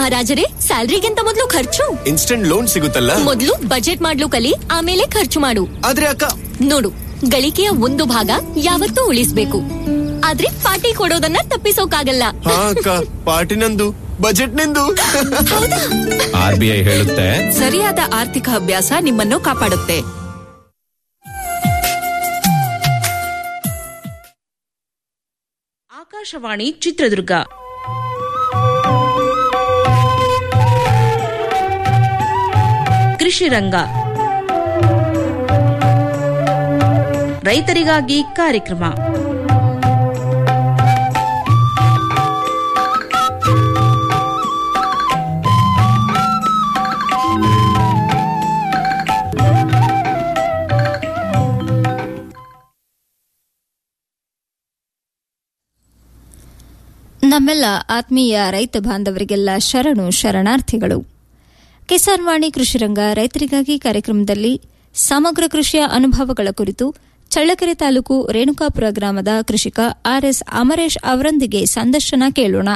ಮಹಾರಾಜರೇ ಸ್ಯಾಲ್ರಿಗಿಂತ ಮೊದಲು ಖರ್ಚು ಇನ್ಸ್ಟೆಂಟ್ ಲೋನ್ ಸಿಗುತ್ತಲ್ಲ ಮೊದಲು ಬಜೆಟ್ ಮಾಡ್ಲು ಕಲಿ ಆಮೇಲೆ ಖರ್ಚು ಮಾಡು ಆದ್ರೆ ಅಕ್ಕ ನೋಡು ಗಳಿಕೆಯ ಒಂದು ಭಾಗ ಯಾವತ್ತೂ ಉಳಿಸ್ಬೇಕು ಆದ್ರೆ ಪಾರ್ಟಿ ಕೊಡೋದನ್ನ ತಪ್ಪಿಸೋಕಾಗಲ್ಲ ಹಾ ಅಕ್ಕ ಪಾರ್ಟಿ ನಂದು ಬಜೆಟ್ ನಿಂದು ಆರ್ ಬಿ ಐ ಹೇಳುತ್ತೆ ಸರಿಯಾದ ಆರ್ಥಿಕ ಅಭ್ಯಾಸ ನಿಮ್ಮನ್ನು ಕಾಪಾಡುತ್ತೆ ಆಕಾಶವಾಣಿ ಚಿತ್ರದುರ್ಗ ಕೃಷಿ ರಂಗ ರೈತರಿಗಾಗಿ ಕಾರ್ಯಕ್ರಮ ನಮ್ಮೆಲ್ಲ ಆತ್ಮೀಯ ರೈತ ಬಾಂಧವರಿಗೆಲ್ಲ ಶರಣು ಶರಣಾರ್ಥಿಗಳು ಕಿಸಾನ್ ವಾಣಿ ಕೃಷಿರಂಗ ರೈತರಿಗಾಗಿ ಕಾರ್ಯಕ್ರಮದಲ್ಲಿ ಸಮಗ್ರ ಕೃಷಿಯ ಅನುಭವಗಳ ಕುರಿತು ಚಳ್ಳಕೆರೆ ತಾಲೂಕು ರೇಣುಕಾಪುರ ಗ್ರಾಮದ ಕೃಷಿಕ ಆರ್ಎಸ್ ಅಮರೇಶ್ ಅವರೊಂದಿಗೆ ಸಂದರ್ಶನ ಕೇಳೋಣ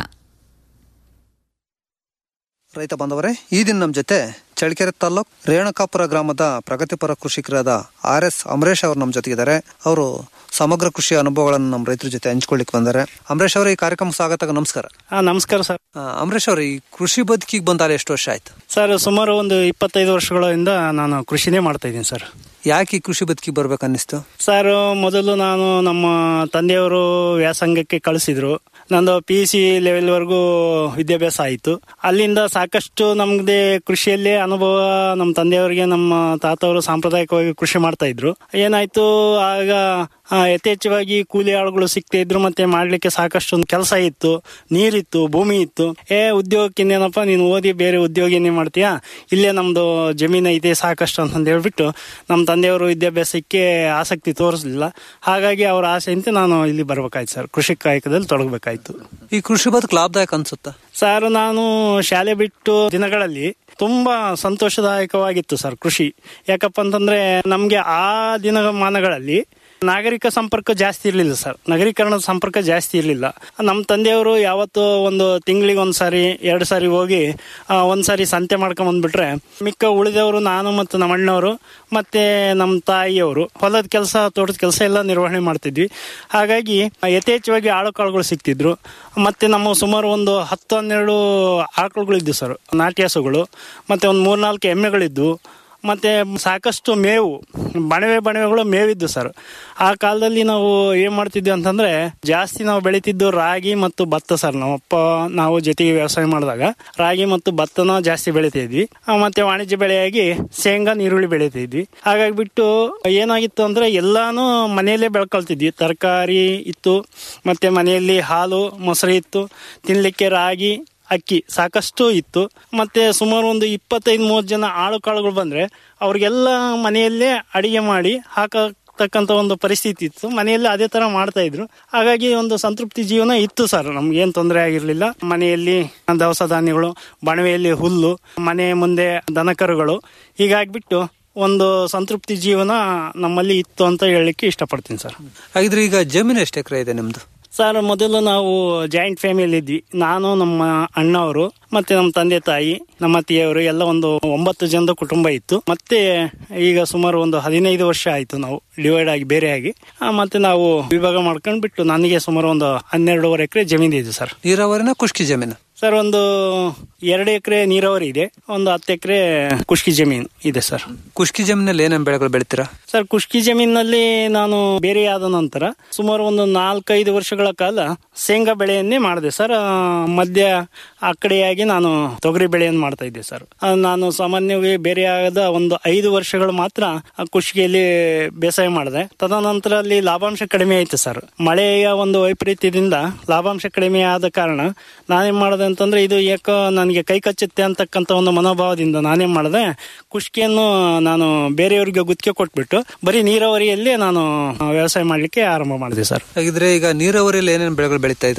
ರೈತ ಬಾಂಧವರೇ ಈ ದಿನ ನಮ್ಮ ಜೊತೆ ಚಳ್ಳಕೆರೆ ತಾಲ್ಲೂಕ್ ರೇಣುಕಾಪುರ ಗ್ರಾಮದ ಪ್ರಗತಿಪರ ಕೃಷಿಕರಾದ ಆರ್ ಎಸ್ ಅಮರೇಶ್ ಅವರು ನಮ್ಮ ಜೊತೆಗಿದ್ದಾರೆ ಅವರು ಸಮಗ್ರ ಕೃಷಿ ಅನುಭವಗಳನ್ನು ನಮ್ಮ ರೈತರ ಜೊತೆ ಹಂಚ್ಕೊಳ್ಳಿಕ್ ಬಂದ್ದಾರೆ ಅಮರೇಶ್ ಅವರು ಈ ಕಾರ್ಯಕ್ರಮ ಸ್ವಾಗತ ನಮಸ್ಕಾರ ಹಾ ನಮಸ್ಕಾರ ಸರ್ ಆ, ಅಮರೇಶ್ ಅವರು ಈ ಕೃಷಿ ಬದುಕಿಗೆ ಬಂದಾರೆ ಎಷ್ಟು ವರ್ಷ ಆಯ್ತು ಸರ್ ಸುಮಾರು ಒಂದು ಇಪ್ಪತ್ತೈದು ವರ್ಷಗಳಿಂದ ನಾನು ಕೃಷಿನೇ ಮಾಡ್ತಾ ಇದ್ದೀನಿ ಸರ್ ಯಾಕೆ ಈ ಕೃಷಿ ಬದುಕಿಗೆ ಬರ್ಬೇಕು ಅನ್ನಿಸ್ತು ಸರ್ ಮೊದಲು ನಾನು ನಮ್ಮ ತಂದೆಯವರು ವ್ಯಾಸಂಗಕ್ಕೆ ಕಳಿಸಿದ್ರು ನಂದು ಪಿ ಯು ಸಿ ಲೆವೆಲ್ವರೆಗೂ ವಿದ್ಯಾಭ್ಯಾಸ ಆಯಿತು ಅಲ್ಲಿಂದ ಸಾಕಷ್ಟು ನಮ್ದೇ ಕೃಷಿಯಲ್ಲೇ ಅನುಭವ ನಮ್ಮ ತಂದೆಯವರಿಗೆ ನಮ್ಮ ತಾತವರು ಸಾಂಪ್ರದಾಯಿಕವಾಗಿ ಕೃಷಿ ಮಾಡ್ತಾ ಇದ್ರು ಏನಾಯ್ತು ಆಗ ಆ, ಯಥೇಚ್ಛವಾಗಿ ಕೂಲಿ ಆಳುಗಳು ಸಿಗ್ತಾ ಇದ್ರು ಮತ್ತೆ ಮಾಡ್ಲಿಕ್ಕೆ ಸಾಕಷ್ಟು ಒಂದು ಕೆಲಸ ಇತ್ತು ನೀರಿತ್ತು ಭೂಮಿ ಇತ್ತು ಏ ಉದ್ಯೋಗಕ್ಕಿನ್ನೇನಪ್ಪ ನೀನು ಓದಿ ಬೇರೆ ಉದ್ಯೋಗನೇ ಮಾಡ್ತೀಯಾ ಇಲ್ಲೇ ನಮ್ದು ಜಮೀನು ಐತೆ ಸಾಕಷ್ಟು ಅಂತಂದು ಹೇಳ್ಬಿಟ್ಟು ನಮ್ಮ ತಂದೆಯವರು ವಿದ್ಯಾಭ್ಯಾಸಕ್ಕೆ ಆಸಕ್ತಿ ತೋರಿಸ್ಲಿಲ್ಲ ಹಾಗಾಗಿ ಅವರ ಆಸೆಯಂತೆ ನಾನು ಇಲ್ಲಿ ಬರ್ಬೇಕಾಯ್ತು ಸರ್ ಕೃಷಿ ಕಾಯಕದಲ್ಲಿ ತೊಡಗಬೇಕಾಯ್ತು ಈ ಕೃಷಿ ಬದುಕು ಲಾಭದಾಯಕ ಅನ್ಸುತ್ತಾ ಸರ್ ನಾನು ಶಾಲೆ ಬಿಟ್ಟು ದಿನಗಳಲ್ಲಿ ತುಂಬಾ ಸಂತೋಷದಾಯಕವಾಗಿತ್ತು ಸರ್ ಕೃಷಿ ಯಾಕಪ್ಪ ಅಂತಂದ್ರೆ ನಮ್ಗೆ ಆ ದಿನಮಾನಗಳಲ್ಲಿ ನಾಗರಿಕ ಸಂಪರ್ಕ ಜಾಸ್ತಿ ಇರಲಿಲ್ಲ ಸರ್ ನಗರೀಕರಣದ ಸಂಪರ್ಕ ಜಾಸ್ತಿ ಇರಲಿಲ್ಲ ನಮ್ಮ ತಂದೆಯವರು ಯಾವತ್ತೂ ಒಂದು ತಿಂಗಳಿಗೆ ಒಂದು ಸಾರಿ ಎರಡು ಸಾರಿ ಹೋಗಿ ಆ, ಒಂದು ಸಾರಿ ಸಂತೆ ಮಾಡ್ಕೊಂಡ್ ಬಂದ್ಬಿಟ್ರೆ ಮಿಕ್ಕ ಉಳಿದವರು ನಾನು ಮತ್ತು ನಮ್ಮ ಅಣ್ಣವರು ಮತ್ತೆ ನಮ್ಮ ತಾಯಿಯವರು ಹೊಲದ ಕೆಲಸ ತೋಟದ ಕೆಲಸ ಎಲ್ಲ ನಿರ್ವಹಣೆ ಮಾಡ್ತಿದ್ವಿ ಹಾಗಾಗಿ ಯಥೇಚ್ಛವಾಗಿ ಆಳು ಕಾಳುಗಳು ಸಿಗ್ತಿದ್ರು ಮತ್ತೆ ನಮ್ಮ ಸುಮಾರು ಒಂದು ಹತ್ತು ಹನ್ನೆರಡು ಆಕಳುಗಳಿದ್ವು ಸರ್ ನಾಟಿ ಹಸುಗಳು ಮತ್ತೆ ಒಂದು ಮೂರ್ನಾಲ್ಕು ಎಮ್ಮೆಗಳಿದ್ವು ಮತ್ತೆ ಸಾಕಷ್ಟು ಮೇವು ಬಣವೆ ಬಣವೆಗಳು ಮೇವಿದ್ದು ಸರ್ ಆ ಕಾಲದಲ್ಲಿ ನಾವು ಏನ್ ಮಾಡ್ತಿದ್ವಿ ಅಂತಂದ್ರೆ ಜಾಸ್ತಿ ನಾವು ಬೆಳಿತಿದ್ದು ರಾಗಿ ಮತ್ತು ಭತ್ತ ಸರ್ ನಮ್ಮಪ್ಪ ನಾವು ಜೊತೆಗೆ ವ್ಯವಸಾಯ ಮಾಡಿದಾಗ ರಾಗಿ ಮತ್ತು ಭತ್ತನ ಜಾಸ್ತಿ ಬೆಳಿತಿದ್ವಿ ಆ, ಮತ್ತೆ ವಾಣಿಜ್ಯ ಬೆಳೆಯಾಗಿ ಶೇಂಗಾ ನೀರುಳ್ಳಿ ಬೆಳಿತಿದ್ವಿ ಹಾಗಾಗಿ ಬಿಟ್ಟು ಏನಾಗಿತ್ತು ಅಂದ್ರೆ ಎಲ್ಲಾನು ಮನೆಯಲ್ಲೇ ಬೆಳ್ಕೊಳ್ತಿದ್ವಿ ತರಕಾರಿ ಇತ್ತು ಮತ್ತೆ ಮನೆಯಲ್ಲಿ ಹಾಲು ಮೊಸರು ಇತ್ತು ತಿನ್ಲಿಕ್ಕೆ ರಾಗಿ ಅಕ್ಕಿ ಸಾಕಷ್ಟು ಇತ್ತು ಮತ್ತೆ ಸುಮಾರು ಒಂದು ಇಪ್ಪತ್ತೈದು ಮೂವತ್ತು ಜನ ಆಳು ಕಾಳುಗಳು ಬಂದ್ರೆ ಅವ್ರಿಗೆಲ್ಲ ಮನೆಯಲ್ಲೇ ಅಡಿಗೆ ಮಾಡಿ ಹಾಕತಕ್ಕಂತ ಒಂದು ಪರಿಸ್ಥಿತಿ ಇತ್ತು ಮನೆಯಲ್ಲೇ ಅದೇ ತರ ಮಾಡ್ತಾ ಇದ್ರು ಹಾಗಾಗಿ ಒಂದು ಸಂತೃಪ್ತಿ ಜೀವನ ಇತ್ತು ಸರ್ ನಮ್ಗೆ ಏನ್ ತೊಂದರೆ ಆಗಿರ್ಲಿಲ್ಲ ಮನೆಯಲ್ಲಿ ದವಸ ಧಾನ್ಯಗಳು ಬಣವೆಯಲ್ಲಿ ಹುಲ್ಲು ಮನೆ ಮುಂದೆ ದನಕರುಗಳು ಹೀಗಾಗ್ಬಿಟ್ಟು ಒಂದು ಸಂತೃಪ್ತಿ ಜೀವನ ನಮ್ಮಲ್ಲಿ ಇತ್ತು ಅಂತ ಹೇಳಲಿಕ್ಕೆ ಇಷ್ಟಪಡ್ತೀನಿ ಸರ್ ಹಾಗಿದ್ರೆ ಈಗ ಜಮೀನು ಎಷ್ಟು ಎಕರೆ ಇದೆ ನಿಮ್ದು ಸರ್ ಮೊದಲು ನಾವು ಜಾಯಿಂಟ್ ಫ್ಯಾಮಿಲಿ ಇದ್ವಿ ನಾನು ನಮ್ಮ ಅಣ್ಣವರು ಮತ್ತೆ ನಮ್ಮ ತಂದೆ ತಾಯಿ ನಮ್ಮ ಅತ್ತಿಯವರು ಎಲ್ಲ ಒಂದು ಒಂಬತ್ತು ಜನದ ಕುಟುಂಬ ಇತ್ತು ಮತ್ತೆ ಈಗ ಸುಮಾರು ಒಂದು ಹದಿನೈದು ವರ್ಷ ಆಯ್ತು ನಾವು ಡಿವೈಡ್ ಆಗಿ ಬೇರೆ ಆಗಿ ಆ, ಮತ್ತೆ ನಾವು ವಿಭಾಗ ಮಾಡ್ಕೊಂಡ್ ಬಿಟ್ಟು ನನಗೆ ಸುಮಾರು ಒಂದು ಹನ್ನೆರಡೂವರೆ ಎಕರೆ ಜಮೀನು ಇದೆ ಸರ್ ನೀರಾವರಿನ ಖುಷ್ಕಿ ಜಮೀನು ಸರ್ ಒಂದು ಎರಡು ಎಕರೆ ನೀರಾವರಿ ಇದೆ ಒಂದು ಹತ್ತು ಎಕರೆ ಕುಷ್ಕಿ ಜಮೀನು ಇದೆ ಸರ್ ಖುಷ್ಕಿ ಜಮೀನಲ್ಲಿ ಏನೇನು ಬೆಳೆಗಳು ಬೆಳಿತೀರಾ ಸರ್ ಕುಷ್ಕಿ ಜಮೀನಿನಲ್ಲಿ ನಾನು ಬೇರೆ ಆದ ನಂತರ ಸುಮಾರು ಒಂದು ನಾಲ್ಕೈದು ವರ್ಷಗಳ ಕಾಲ ಶೇಂಗಾ ಬೆಳೆಯನ್ನೇ ಮಾಡಿದೆ ಸರ್ ಆ, ಮಧ್ಯ ಆ ಕಡೆಯಾಗಿ ನಾನು ತೊಗರಿ ಬೆಳೆಯನ್ನು ಮಾಡ್ತಾ ಇದ್ದೆ ಸರ್ ಆ, ನಾನು ಸಾಮಾನ್ಯವಾಗಿ ಬೇರೆ ಆದ ಒಂದು ಐದು ವರ್ಷಗಳು ಮಾತ್ರ ಆ ಕುಷ್ಕಿಯಲ್ಲಿ ಬೇಸಾಯ ಮಾಡಿದೆ ತದನಂತರ ಅಲ್ಲಿ ಲಾಭಾಂಶ ಕಡಿಮೆ ಆಯ್ತು ಸರ್ ಮಳೆಯ ಒಂದು ವೈಪರೀತ್ಯದಿಂದ ಲಾಭಾಂಶ ಕಡಿಮೆ ಆದ ಕಾರಣ ನಾನೇನ್ ಮಾಡಿದೆ ಅಂತಂದ್ರೆ ಇದು ಯಾಕೋ ನನಗೆ ಕೈ ಕಚ್ಚುತ್ತೆ ಅಂತಕ್ಕಂಥ ಒಂದು ಮನೋಭಾವದಿಂದ ನಾನೇನ್ ಮಾಡಿದೆ ಕುಷ್ಕಿಯನ್ನು ನಾನು ಬೇರೆಯವರಿಗೆ ಗುತ್ತಿಗೆ ಕೊಟ್ಬಿಟ್ಟು ಬರೀ ನೀರಾವರಿಯಲ್ಲಿ ನಾನು ವ್ಯವಸಾಯ ಮಾಡ್ಲಿಕ್ಕೆ ಆರಂಭ ಮಾಡಿದೆ ಸರ್ ಹಾಗಿದ್ರೆ ಈಗ ನೀರಾವರಿಯಲ್ಲಿ ಏನೇನು ಬೆಳೆಗಳು ಬೆಳೀತಾ ಇದ್ರ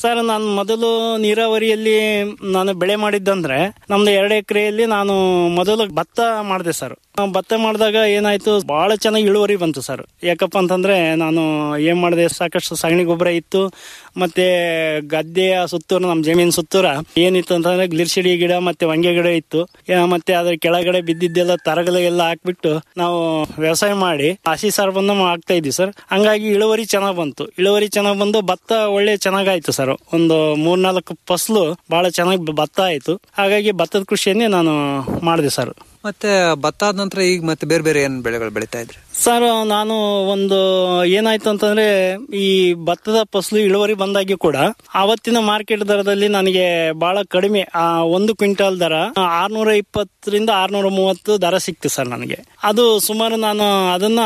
ಸರ್ ನಾನು ಮೊದಲು ನೀರಾವರಿಯಲ್ಲಿ ನಾನು ಬೆಳೆ ಮಾಡಿದ್ದಂದ್ರೆ ನಮ್ದು ಎರಡು ಎಕರೆಯಲ್ಲಿ ನಾನು ಮೊದಲು ಭತ್ತ ಮಾಡಿದೆ ಸರ್ ಆ ಭತ್ತ ಮಾಡಿದಾಗ ಏನಾಯ್ತು ಬಹಳ ಚೆನ್ನಾಗಿ ಇಳುವರಿ ಬಂತು ಸರ್ ಯಾಕಪ್ಪ ಅಂತಂದ್ರೆ ನಾನು ಏನ್ ಮಾಡಿದೆ ಸಾಕಷ್ಟು ಸಗಣಿ ಗೊಬ್ಬರ ಇತ್ತು ಮತ್ತೆ ಗದ್ದೆಯ ಸುತ್ತೂರು ನಮ್ಮ ಜಮೀನ್ ಸುತ್ತೂರ ಏನಿತ್ತು ಅಂತಂದ್ರೆ ಗ್ಲಿರ್ಸಿಡಿ ಗಿಡ ಮತ್ತೆ ಹೊಂಗೆ ಗಿಡ ಇತ್ತು ಯಾ, ಮತ್ತೆ ಅದ್ರ ಕೆಳಗಡೆ ಬಿದ್ದಿದ್ದೆಲ್ಲ ತರಗಲೆಲ್ಲ ಹಾಕ್ಬಿಟ್ಟು ನಾವು ವ್ಯವಸಾಯ ಮಾಡಿ ಹಸಿ ಸಾರವನ್ನು ಹಾಕ್ತಾ ಇದ್ವಿ ಸರ್ ಹಂಗಾಗಿ ಇಳುವರಿ ಚೆನ್ನಾಗ್ ಬಂತು ಇಳುವರಿ ಚೆನ್ನಾಗ್ ಬಂದು ಭತ್ತ ಒಳ್ಳೆ ಚೆನ್ನಾಗಾಯ್ತು ಸರ್ ಒಂದು ಮೂರ್ನಾಲ್ಕು ಫಸಲು ಬಹಳ ಚೆನ್ನಾಗಿ ಭತ್ತ ಆಯ್ತು ಹಾಗಾಗಿ ಭತ್ತದ ಕೃಷಿಯನ್ನೇ ನಾನು ಮಾಡಿದೆ ಸರ್ ಮತ್ತೆ ಭತ್ತ ಆದ ನಂತರ ಈಗ ಮತ್ತೆ ಬೇರೆ ಬೇರೆ ಏನ್ ಬೆಳೆಗಳು ಬೆಳಿತಾ ಇದ್ರಿ ಸರ್ ನಾನು ಒಂದು ಏನಾಯ್ತು ಅಂತಂದ್ರೆ ಈ ಭತ್ತದ ಫಸಲು ಇಳುವರಿ ಬಂದಾಗ್ಯೂ ಕೂಡ ಆವತ್ತಿನ ಮಾರ್ಕೆಟ್ ದರದಲ್ಲಿ ನನಗೆ ಬಹಳ ಕಡಿಮೆ ಆ ಒಂದು ಕ್ವಿಂಟಲ್ ದರ ಆರ್ನೂರ ಇಪ್ಪತ್ತರಿಂದ ಆರ್ನೂರ ಮೂವತ್ತು ದರ ಸಿಕ್ತು ಸರ್ ನನಗೆ ಅದು ಸುಮಾರು ನಾನು ಅದನ್ನ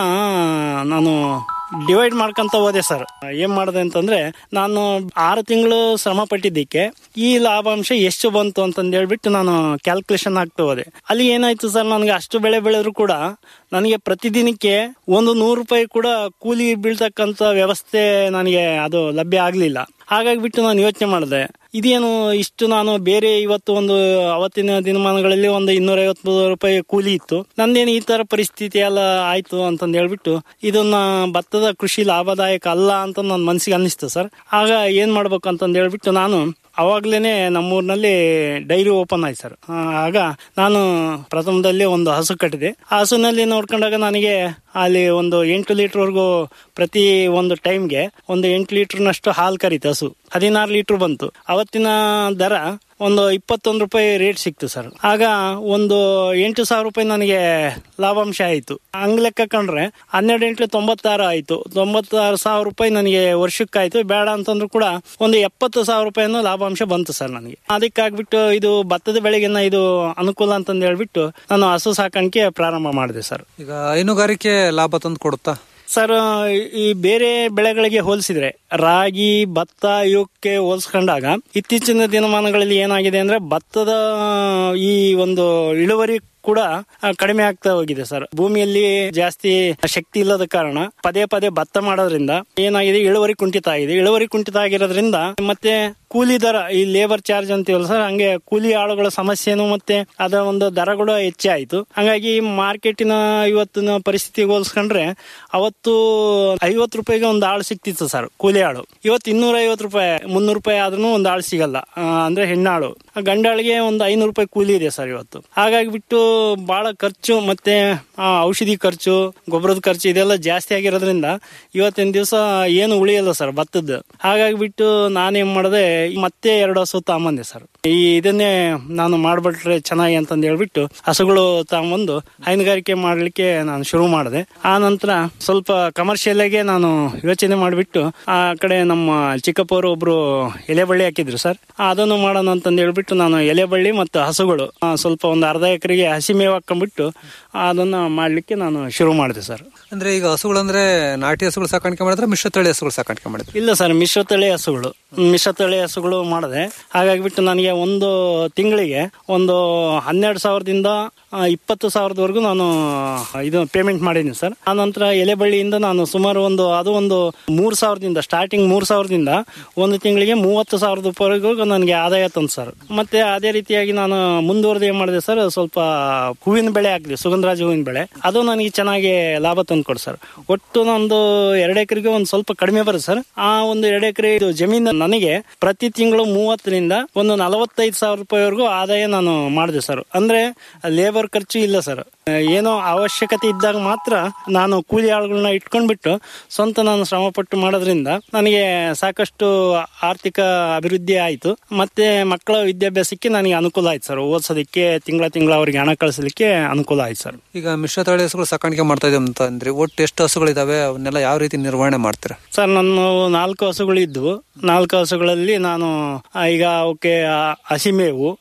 ನಾನು ಡಿವೈಡ್ ಮಾಡ್ಕೊಂತ ಹೋದೆ ಸರ್ ಏನ್ ಮಾಡಿದೆ ಅಂತಂದ್ರೆ ನಾನು ಆರು ತಿಂಗಳು ಶ್ರಮ ಪಟ್ಟಿದ್ದಕ್ಕೆ ಈ ಲಾಭಾಂಶ ಎಷ್ಟು ಬಂತು ಅಂತಂದು ಹೇಳ್ಬಿಟ್ಟು ನಾನು ಕ್ಯಾಲ್ಕುಲೇಷನ್ ಆಗ್ತಾ ಹೋದೆ ಅಲ್ಲಿ ಏನಾಯ್ತು ಸರ್ ನನಗೆ ಅಷ್ಟು ಬೆಳೆ ಬೆಳೆದ್ರು ಕೂಡ ನನಗೆ ಪ್ರತಿದಿನಕ್ಕೆ ಒಂದು ನೂರು ರೂಪಾಯಿ ಕೂಡ ಕೂಲಿ ಬೀಳ್ತಕ್ಕಂತ ವ್ಯವಸ್ಥೆ ನನಗೆ ಅದು ಲಭ್ಯ ಆಗ್ಲಿಲ್ಲ ಹಾಗಾಗಿ ಬಿಟ್ಟು ನಾನು ಯೋಚನೆ ಮಾಡಿದೆ ಇದೇನು ಇಷ್ಟು ನಾನು ಬೇರೆ ಇವತ್ತು ಒಂದು ಅವತ್ತಿನ ದಿನಮಾನಗಳಲ್ಲಿ ಒಂದು ಇನ್ನೂರೈವತ್ತು ರೂಪಾಯಿ ಕೂಲಿ ಇತ್ತು ನಂದೇನು ಈ ತರ ಪರಿಸ್ಥಿತಿ ಎಲ್ಲ ಆಯ್ತು ಅಂತಂದು ಹೇಳ್ಬಿಟ್ಟು ಇದನ್ನ ಭತ್ತದ ಕೃಷಿ ಲಾಭದಾಯಕ ಅಲ್ಲ ಅಂತ ನನ್ನ ಮನಸ್ಸಿಗೆ ಅನ್ನಿಸ್ತು ಸರ್ ಆಗ ಏನ್ ಮಾಡ್ಬೇಕು ಅಂತಂದು ಹೇಳ್ಬಿಟ್ಟು ನಾನು ಅವಾಗ್ಲೇನೆ ನಮ್ಮೂರಿನಲ್ಲಿ ಡೈರಿ ಓಪನ್ ಆಯ್ತು ಸರ್ ಆ, ಆಗ ನಾನು ಪ್ರಥಮದಲ್ಲಿ ಒಂದು ಹಸು ಕಟ್ಟಿದೆ ಆ ಹಸುನಲ್ಲಿ ನೋಡ್ಕೊಂಡಾಗ ನನಗೆ ಅಲ್ಲಿ ಒಂದು ಎಂಟು ಲೀಟರ್ವರೆಗೂ ಪ್ರತಿ ಒಂದು ಟೈಮ್ಗೆ ಒಂದು ಎಂಟು ಲೀಟರ್ನಷ್ಟು ಹಾಲು ಕರೀತು ಹಸು ಹದಿನಾರು ಲೀಟರ್ ಬಂತು ಅವತ್ತಿನ ದರ ಒಂದು ಇಪ್ಪತ್ತೊಂದು ರೂಪಾಯಿ ರೇಟ್ ಸಿಕ್ತು ಸರ್ ಆಗ ಒಂದು ಎಂಟು ಸಾವಿರ ರೂಪಾಯಿ ನನಗೆ ಲಾಭಾಂಶ ಆಯಿತು ಹಂಗ್ ಲೆಕ್ಕ ಕಂಡ್ರೆ ಹನ್ನೆರಡು ಎಂಟು ತೊಂಬತ್ತಾರು ಆಯಿತು ತೊಂಬತ್ತಾರು ಸಾವಿರ ರೂಪಾಯಿ ನನಗೆ ವರ್ಷಕ್ಕಾಯ್ತು ಬೇಡ ಅಂತಂದ್ರು ಕೂಡ ಒಂದು ಎಪ್ಪತ್ತು ಸಾವಿರ ರೂಪಾಯಿನೂ ಲಾಭಾಂಶ ಬಂತು ಸರ್ ನನಗೆ ಅದಕ್ಕಾಗ್ಬಿಟ್ಟು ಇದು ಭತ್ತದ ಬೆಳೆಗೆನ ಇದು ಅನುಕೂಲ ಅಂತಂದು ಹೇಳ್ಬಿಟ್ಟು ನಾನು ಹಸು ಸಾಕಾಣಿಕೆ ಪ್ರಾರಂಭ ಮಾಡಿದೆ ಸರ್ ಈಗ ಹೈನುಗಾರಿಕೆ ಲಾಭ ತಂದು ಕೊಡುತ್ತಾ ಸರ್ ಈ ಬೇರೆ ಬೆಳೆಗಳಿಗೆ ಹೋಲಿಸಿದ್ರೆ ರಾಗಿ ಭತ್ತ ಇವಕ್ಕೆ ಹೋಲಿಸ್ಕೊಂಡಾಗ ಇತ್ತೀಚಿನ ದಿನಮಾನಗಳಲ್ಲಿ ಏನಾಗಿದೆ ಅಂದ್ರೆ ಭತ್ತದ ಈ ಒಂದು ಇಳುವರಿ ಕೂಡ ಆ, ಕಡಿಮೆ ಆಗ್ತಾ ಹೋಗಿದೆ ಸರ್ ಭೂಮಿಯಲ್ಲಿ ಜಾಸ್ತಿ ಶಕ್ತಿ ಇಲ್ಲದ ಕಾರಣ ಪದೇ ಪದೇ ಭತ್ತ ಮಾಡೋದ್ರಿಂದ ಏನಾಗಿದೆ ಇಳುವರಿ ಕುಂಠಿತ ಆಗಿದೆ ಇಳುವರಿ ಕುಂಠಿತ ಆಗಿರೋದ್ರಿಂದ ಮತ್ತೆ ಕೂಲಿ ದರ ಈ ಲೇಬರ್ ಚಾರ್ಜ್ ಅಂತೀವಲ್ಲ ಸರ್ ಹಂಗೆ ಕೂಲಿ ಆಳುಗಳ ಸಮಸ್ಯೆನು ಮತ್ತೆ ಅದರ ಒಂದು ದರಗಳು ಹೆಚ್ಚಾಯಿತು ಹಂಗಾಗಿ ಮಾರ್ಕೆಟಿನ ಇವತ್ತಿನ ಪರಿಸ್ಥಿತಿಗೆ ಹೋಲಿಸ್ಕೊಂಡ್ರೆ ಅವತ್ತು ಐವತ್ತು ರೂಪಾಯಿಗೆ ಒಂದು ಆಳು ಸಿಕ್ತಿತ್ತು ಸರ್ ಕೂಲಿ ಆಳು ಇವತ್ತು ಇನ್ನೂರ ಐವತ್ತು ರೂಪಾಯಿ ಮುನ್ನೂರು ರೂಪಾಯಿ ಆದ್ರೂ ಒಂದು ಆಳು ಸಿಗಲ್ಲ ಆ, ಅಂದ್ರೆ ಹೆಣ್ಣಾಳು ಆ ಗಂಡಾಳಿಗೆ ಒಂದು ಐನೂರು ರೂಪಾಯಿ ಕೂಲಿ ಇದೆ ಸರ್ ಇವತ್ತು ಹಾಗಾಗಿ ಬಿಟ್ಟು ಬಹಳ ಖರ್ಚು ಮತ್ತೆ ಆ, ಔಷಧಿ ಖರ್ಚು ಗೊಬ್ಬರದ ಖರ್ಚು ಇದೆಲ್ಲ ಜಾಸ್ತಿ ಆಗಿರೋದ್ರಿಂದ ಇವತ್ತಿನ ದಿವಸ ಏನು ಉಳಿಯಲ್ಲ ಸರ್ ಭತ್ತದ್ದು ಹಾಗಾಗಿ ಬಿಟ್ಟು ನಾನೇನ್ ಮಾಡಿದೆ ಮತ್ತೆ ಎರಡು ಹಸು ತಗೊಂಬಂದೆ ಸರ್ ಈ ಇದನ್ನೇ ನಾನು ಮಾಡ್ಬಿಟ್ರೆ ಚೆನ್ನಾಗಿ ಅಂತಂದು ಹೇಳ್ಬಿಟ್ಟು ಹಸುಗಳು ತಗೊಂಬಂದು ಹೈನುಗಾರಿಕೆ ಮಾಡ್ಲಿಕ್ಕೆ ನಾನು ಶುರು ಮಾಡಿದೆ ಆ ನಂತರ ಸ್ವಲ್ಪ ಕಮರ್ಷಿಯಲ್ ಆಗಿ ನಾನು ಯೋಚನೆ ಮಾಡಿಬಿಟ್ಟು ಆ ಕಡೆ ನಮ್ಮ ಚಿಕ್ಕಪ್ಪವರು ಒಬ್ರು ಎಲೆ ಬಳ್ಳಿ ಹಾಕಿದ್ರು ಸರ್ ಅದನ್ನು ಮಾಡೋಣ ಅಂತಂದು ಹೇಳ್ಬಿಟ್ಟು ನಾನು ಎಲೆ ಬಳ್ಳಿ ಮತ್ತು ಹಸುಗಳು ಆ, ಸ್ವಲ್ಪ ಒಂದು ಅರ್ಧ ಎಕರೆಗೆ ಹಸಿ ಮೇವು ಹಾಕೊಂಡ್ಬಿಟ್ಟು ಅದನ್ನ ಮಾಡ್ಲಿಕ್ಕೆ ನಾನು ಶುರು ಮಾಡಿದೆ ಸರ್ ಅಂದ್ರೆ ಈಗ ಹಸುಗಳಂದ್ರೆ ನಾಟಿ ಹಸುಗಳು ಸಾಕಾಣಿಕೆ ಮಾಡಿದ್ರೆ ಮಿಶ್ರ ತಳಿ ಹಸುಗಳು ಸಾಕಾಣಿಕೆ ಮಾಡಿದ್ರೆ ಇಲ್ಲ ಸರ್ ಮಿಶ್ರತಳಿ ಹಸುಗಳು ಮಿಶ್ರತಳಿ ಹಸುಗಳು ಮಾಡಿದೆ ಹಾಗಾಗಿ ಬಿಟ್ಟು ನನಗೆ ಒಂದು ತಿಂಗಳಿಗೆ ಒಂದು ಹನ್ನೆರಡು ಸಾವಿರದಿಂದ ಆ, ಇಪ್ಪತ್ತು ಸಾವಿರದವರೆಗೂ ನಾನು ಇದು ಪೇಮೆಂಟ್ ಮಾಡಿದ್ದೀನಿ ಸರ್ ಆ ನಂತರ ಎಲೆಬಳ್ಳಿಯಿಂದ ನಾನು ಸುಮಾರು ಒಂದು ಅದು ಒಂದು ಮೂರು ಸಾವಿರದಿಂದ ಸ್ಟಾರ್ಟಿಂಗ್ ಮೂರು ಸಾವಿರದಿಂದ ಒಂದು ತಿಂಗಳಿಗೆ ಮೂವತ್ತು ಸಾವಿರದ ರೂಪಾಯಿವರೆಗೂ ನನಗೆ ಆದಾಯ ತಂತು ಸರ್ ಮತ್ತೆ ಅದೇ ರೀತಿಯಾಗಿ ನಾನು ಮುಂದುವರೆದು ಏನ್ ಮಾಡಿದೆ ಸರ್ ಸ್ವಲ್ಪ ಹೂವಿನ ಬೆಳೆ ಹಾಕಿದೆ ಸುಗಂಧರಾಜ ಹೂವಿನ ಬೆಳೆ ಅದು ನನಗೆ ಚೆನ್ನಾಗಿ ಲಾಭ ತಂದು ಕೊಡು ಸರ್ ಒಟ್ಟು ನಂದು ಎರಡು ಎಕರೆಗೆ ಒಂದು ಸ್ವಲ್ಪ ಕಡಿಮೆ ಬರುತ್ತೆ ಸರ್ ಆ ಒಂದು ಎರಡು ಎಕರೆ ಇದು ಜಮೀನು ನನಗೆ ಪ್ರತಿ ತಿಂಗಳು ಮೂವತ್ತರಿಂದ ಒಂದು ನಲವತ್ತೈದು ಸಾವಿರ ರೂಪಾಯಿವರೆಗೂ ಆದಾಯ ನಾನು ಮಾಡಿದೆ ಸರ್ ಅಂದ್ರೆ ಲೇಬರ್ ಖರ್ಚು ಇಲ್ಲ ಸರ್ ಏನೋ ಅವಶ್ಯಕತೆ ಇದ್ದಾಗ ಮಾತ್ರ ನಾನು ಕೂಲಿ ಆಳುಗಳನ್ನ ಇಟ್ಕೊಂಡ್ಬಿಟ್ಟು ಸ್ವಂತ ನಾನು ಶ್ರಮಪಟ್ಟು ಮಾಡೋದ್ರಿಂದ ನನಗೆ ಸಾಕಷ್ಟು ಆರ್ಥಿಕ ಅಭಿವೃದ್ಧಿ ಆಯಿತು ಮತ್ತೆ ಮಕ್ಕಳ ವಿದ್ಯಾಭ್ಯಾಸಕ್ಕೆ ನನಗೆ ಅನುಕೂಲ ಆಯ್ತು ಸರ್ ಓದಿಸೋದಕ್ಕೆ ತಿಂಗಳ ತಿಂಗಳ ಅವರಿಗೆ ಹಣ ಕಳಿಸಲಿಕ್ಕೆ ಅನುಕೂಲ ಆಯ್ತು ಸರ್ ಈಗ ಮಿಶ್ರ ತಳಿ ಹಸುಗಳು ಸಾಕಾಣಿಕೆ ಮಾಡ್ತಾ ಇದೀವಿ ಅಂತ ಅಂದ್ರೆ ಒಟ್ಟು ಎಷ್ಟು ಹಸುಗಳಿದಾವೆ ಅವನ್ನೆಲ್ಲ ಯಾವ ರೀತಿ ನಿರ್ವಹಣೆ ಮಾಡ್ತೀರಾ ಸರ್ ನನ್ನ ನಾಲ್ಕು ಹಸುಗಳು ಇದ್ವು ನಾಲ್ಕು ಹಸುಗಳಲ್ಲಿ ನಾನು ಆ, ಈಗ ಅವಕ್ಕೆ ಆ, ಹಸಿ ಮೇವು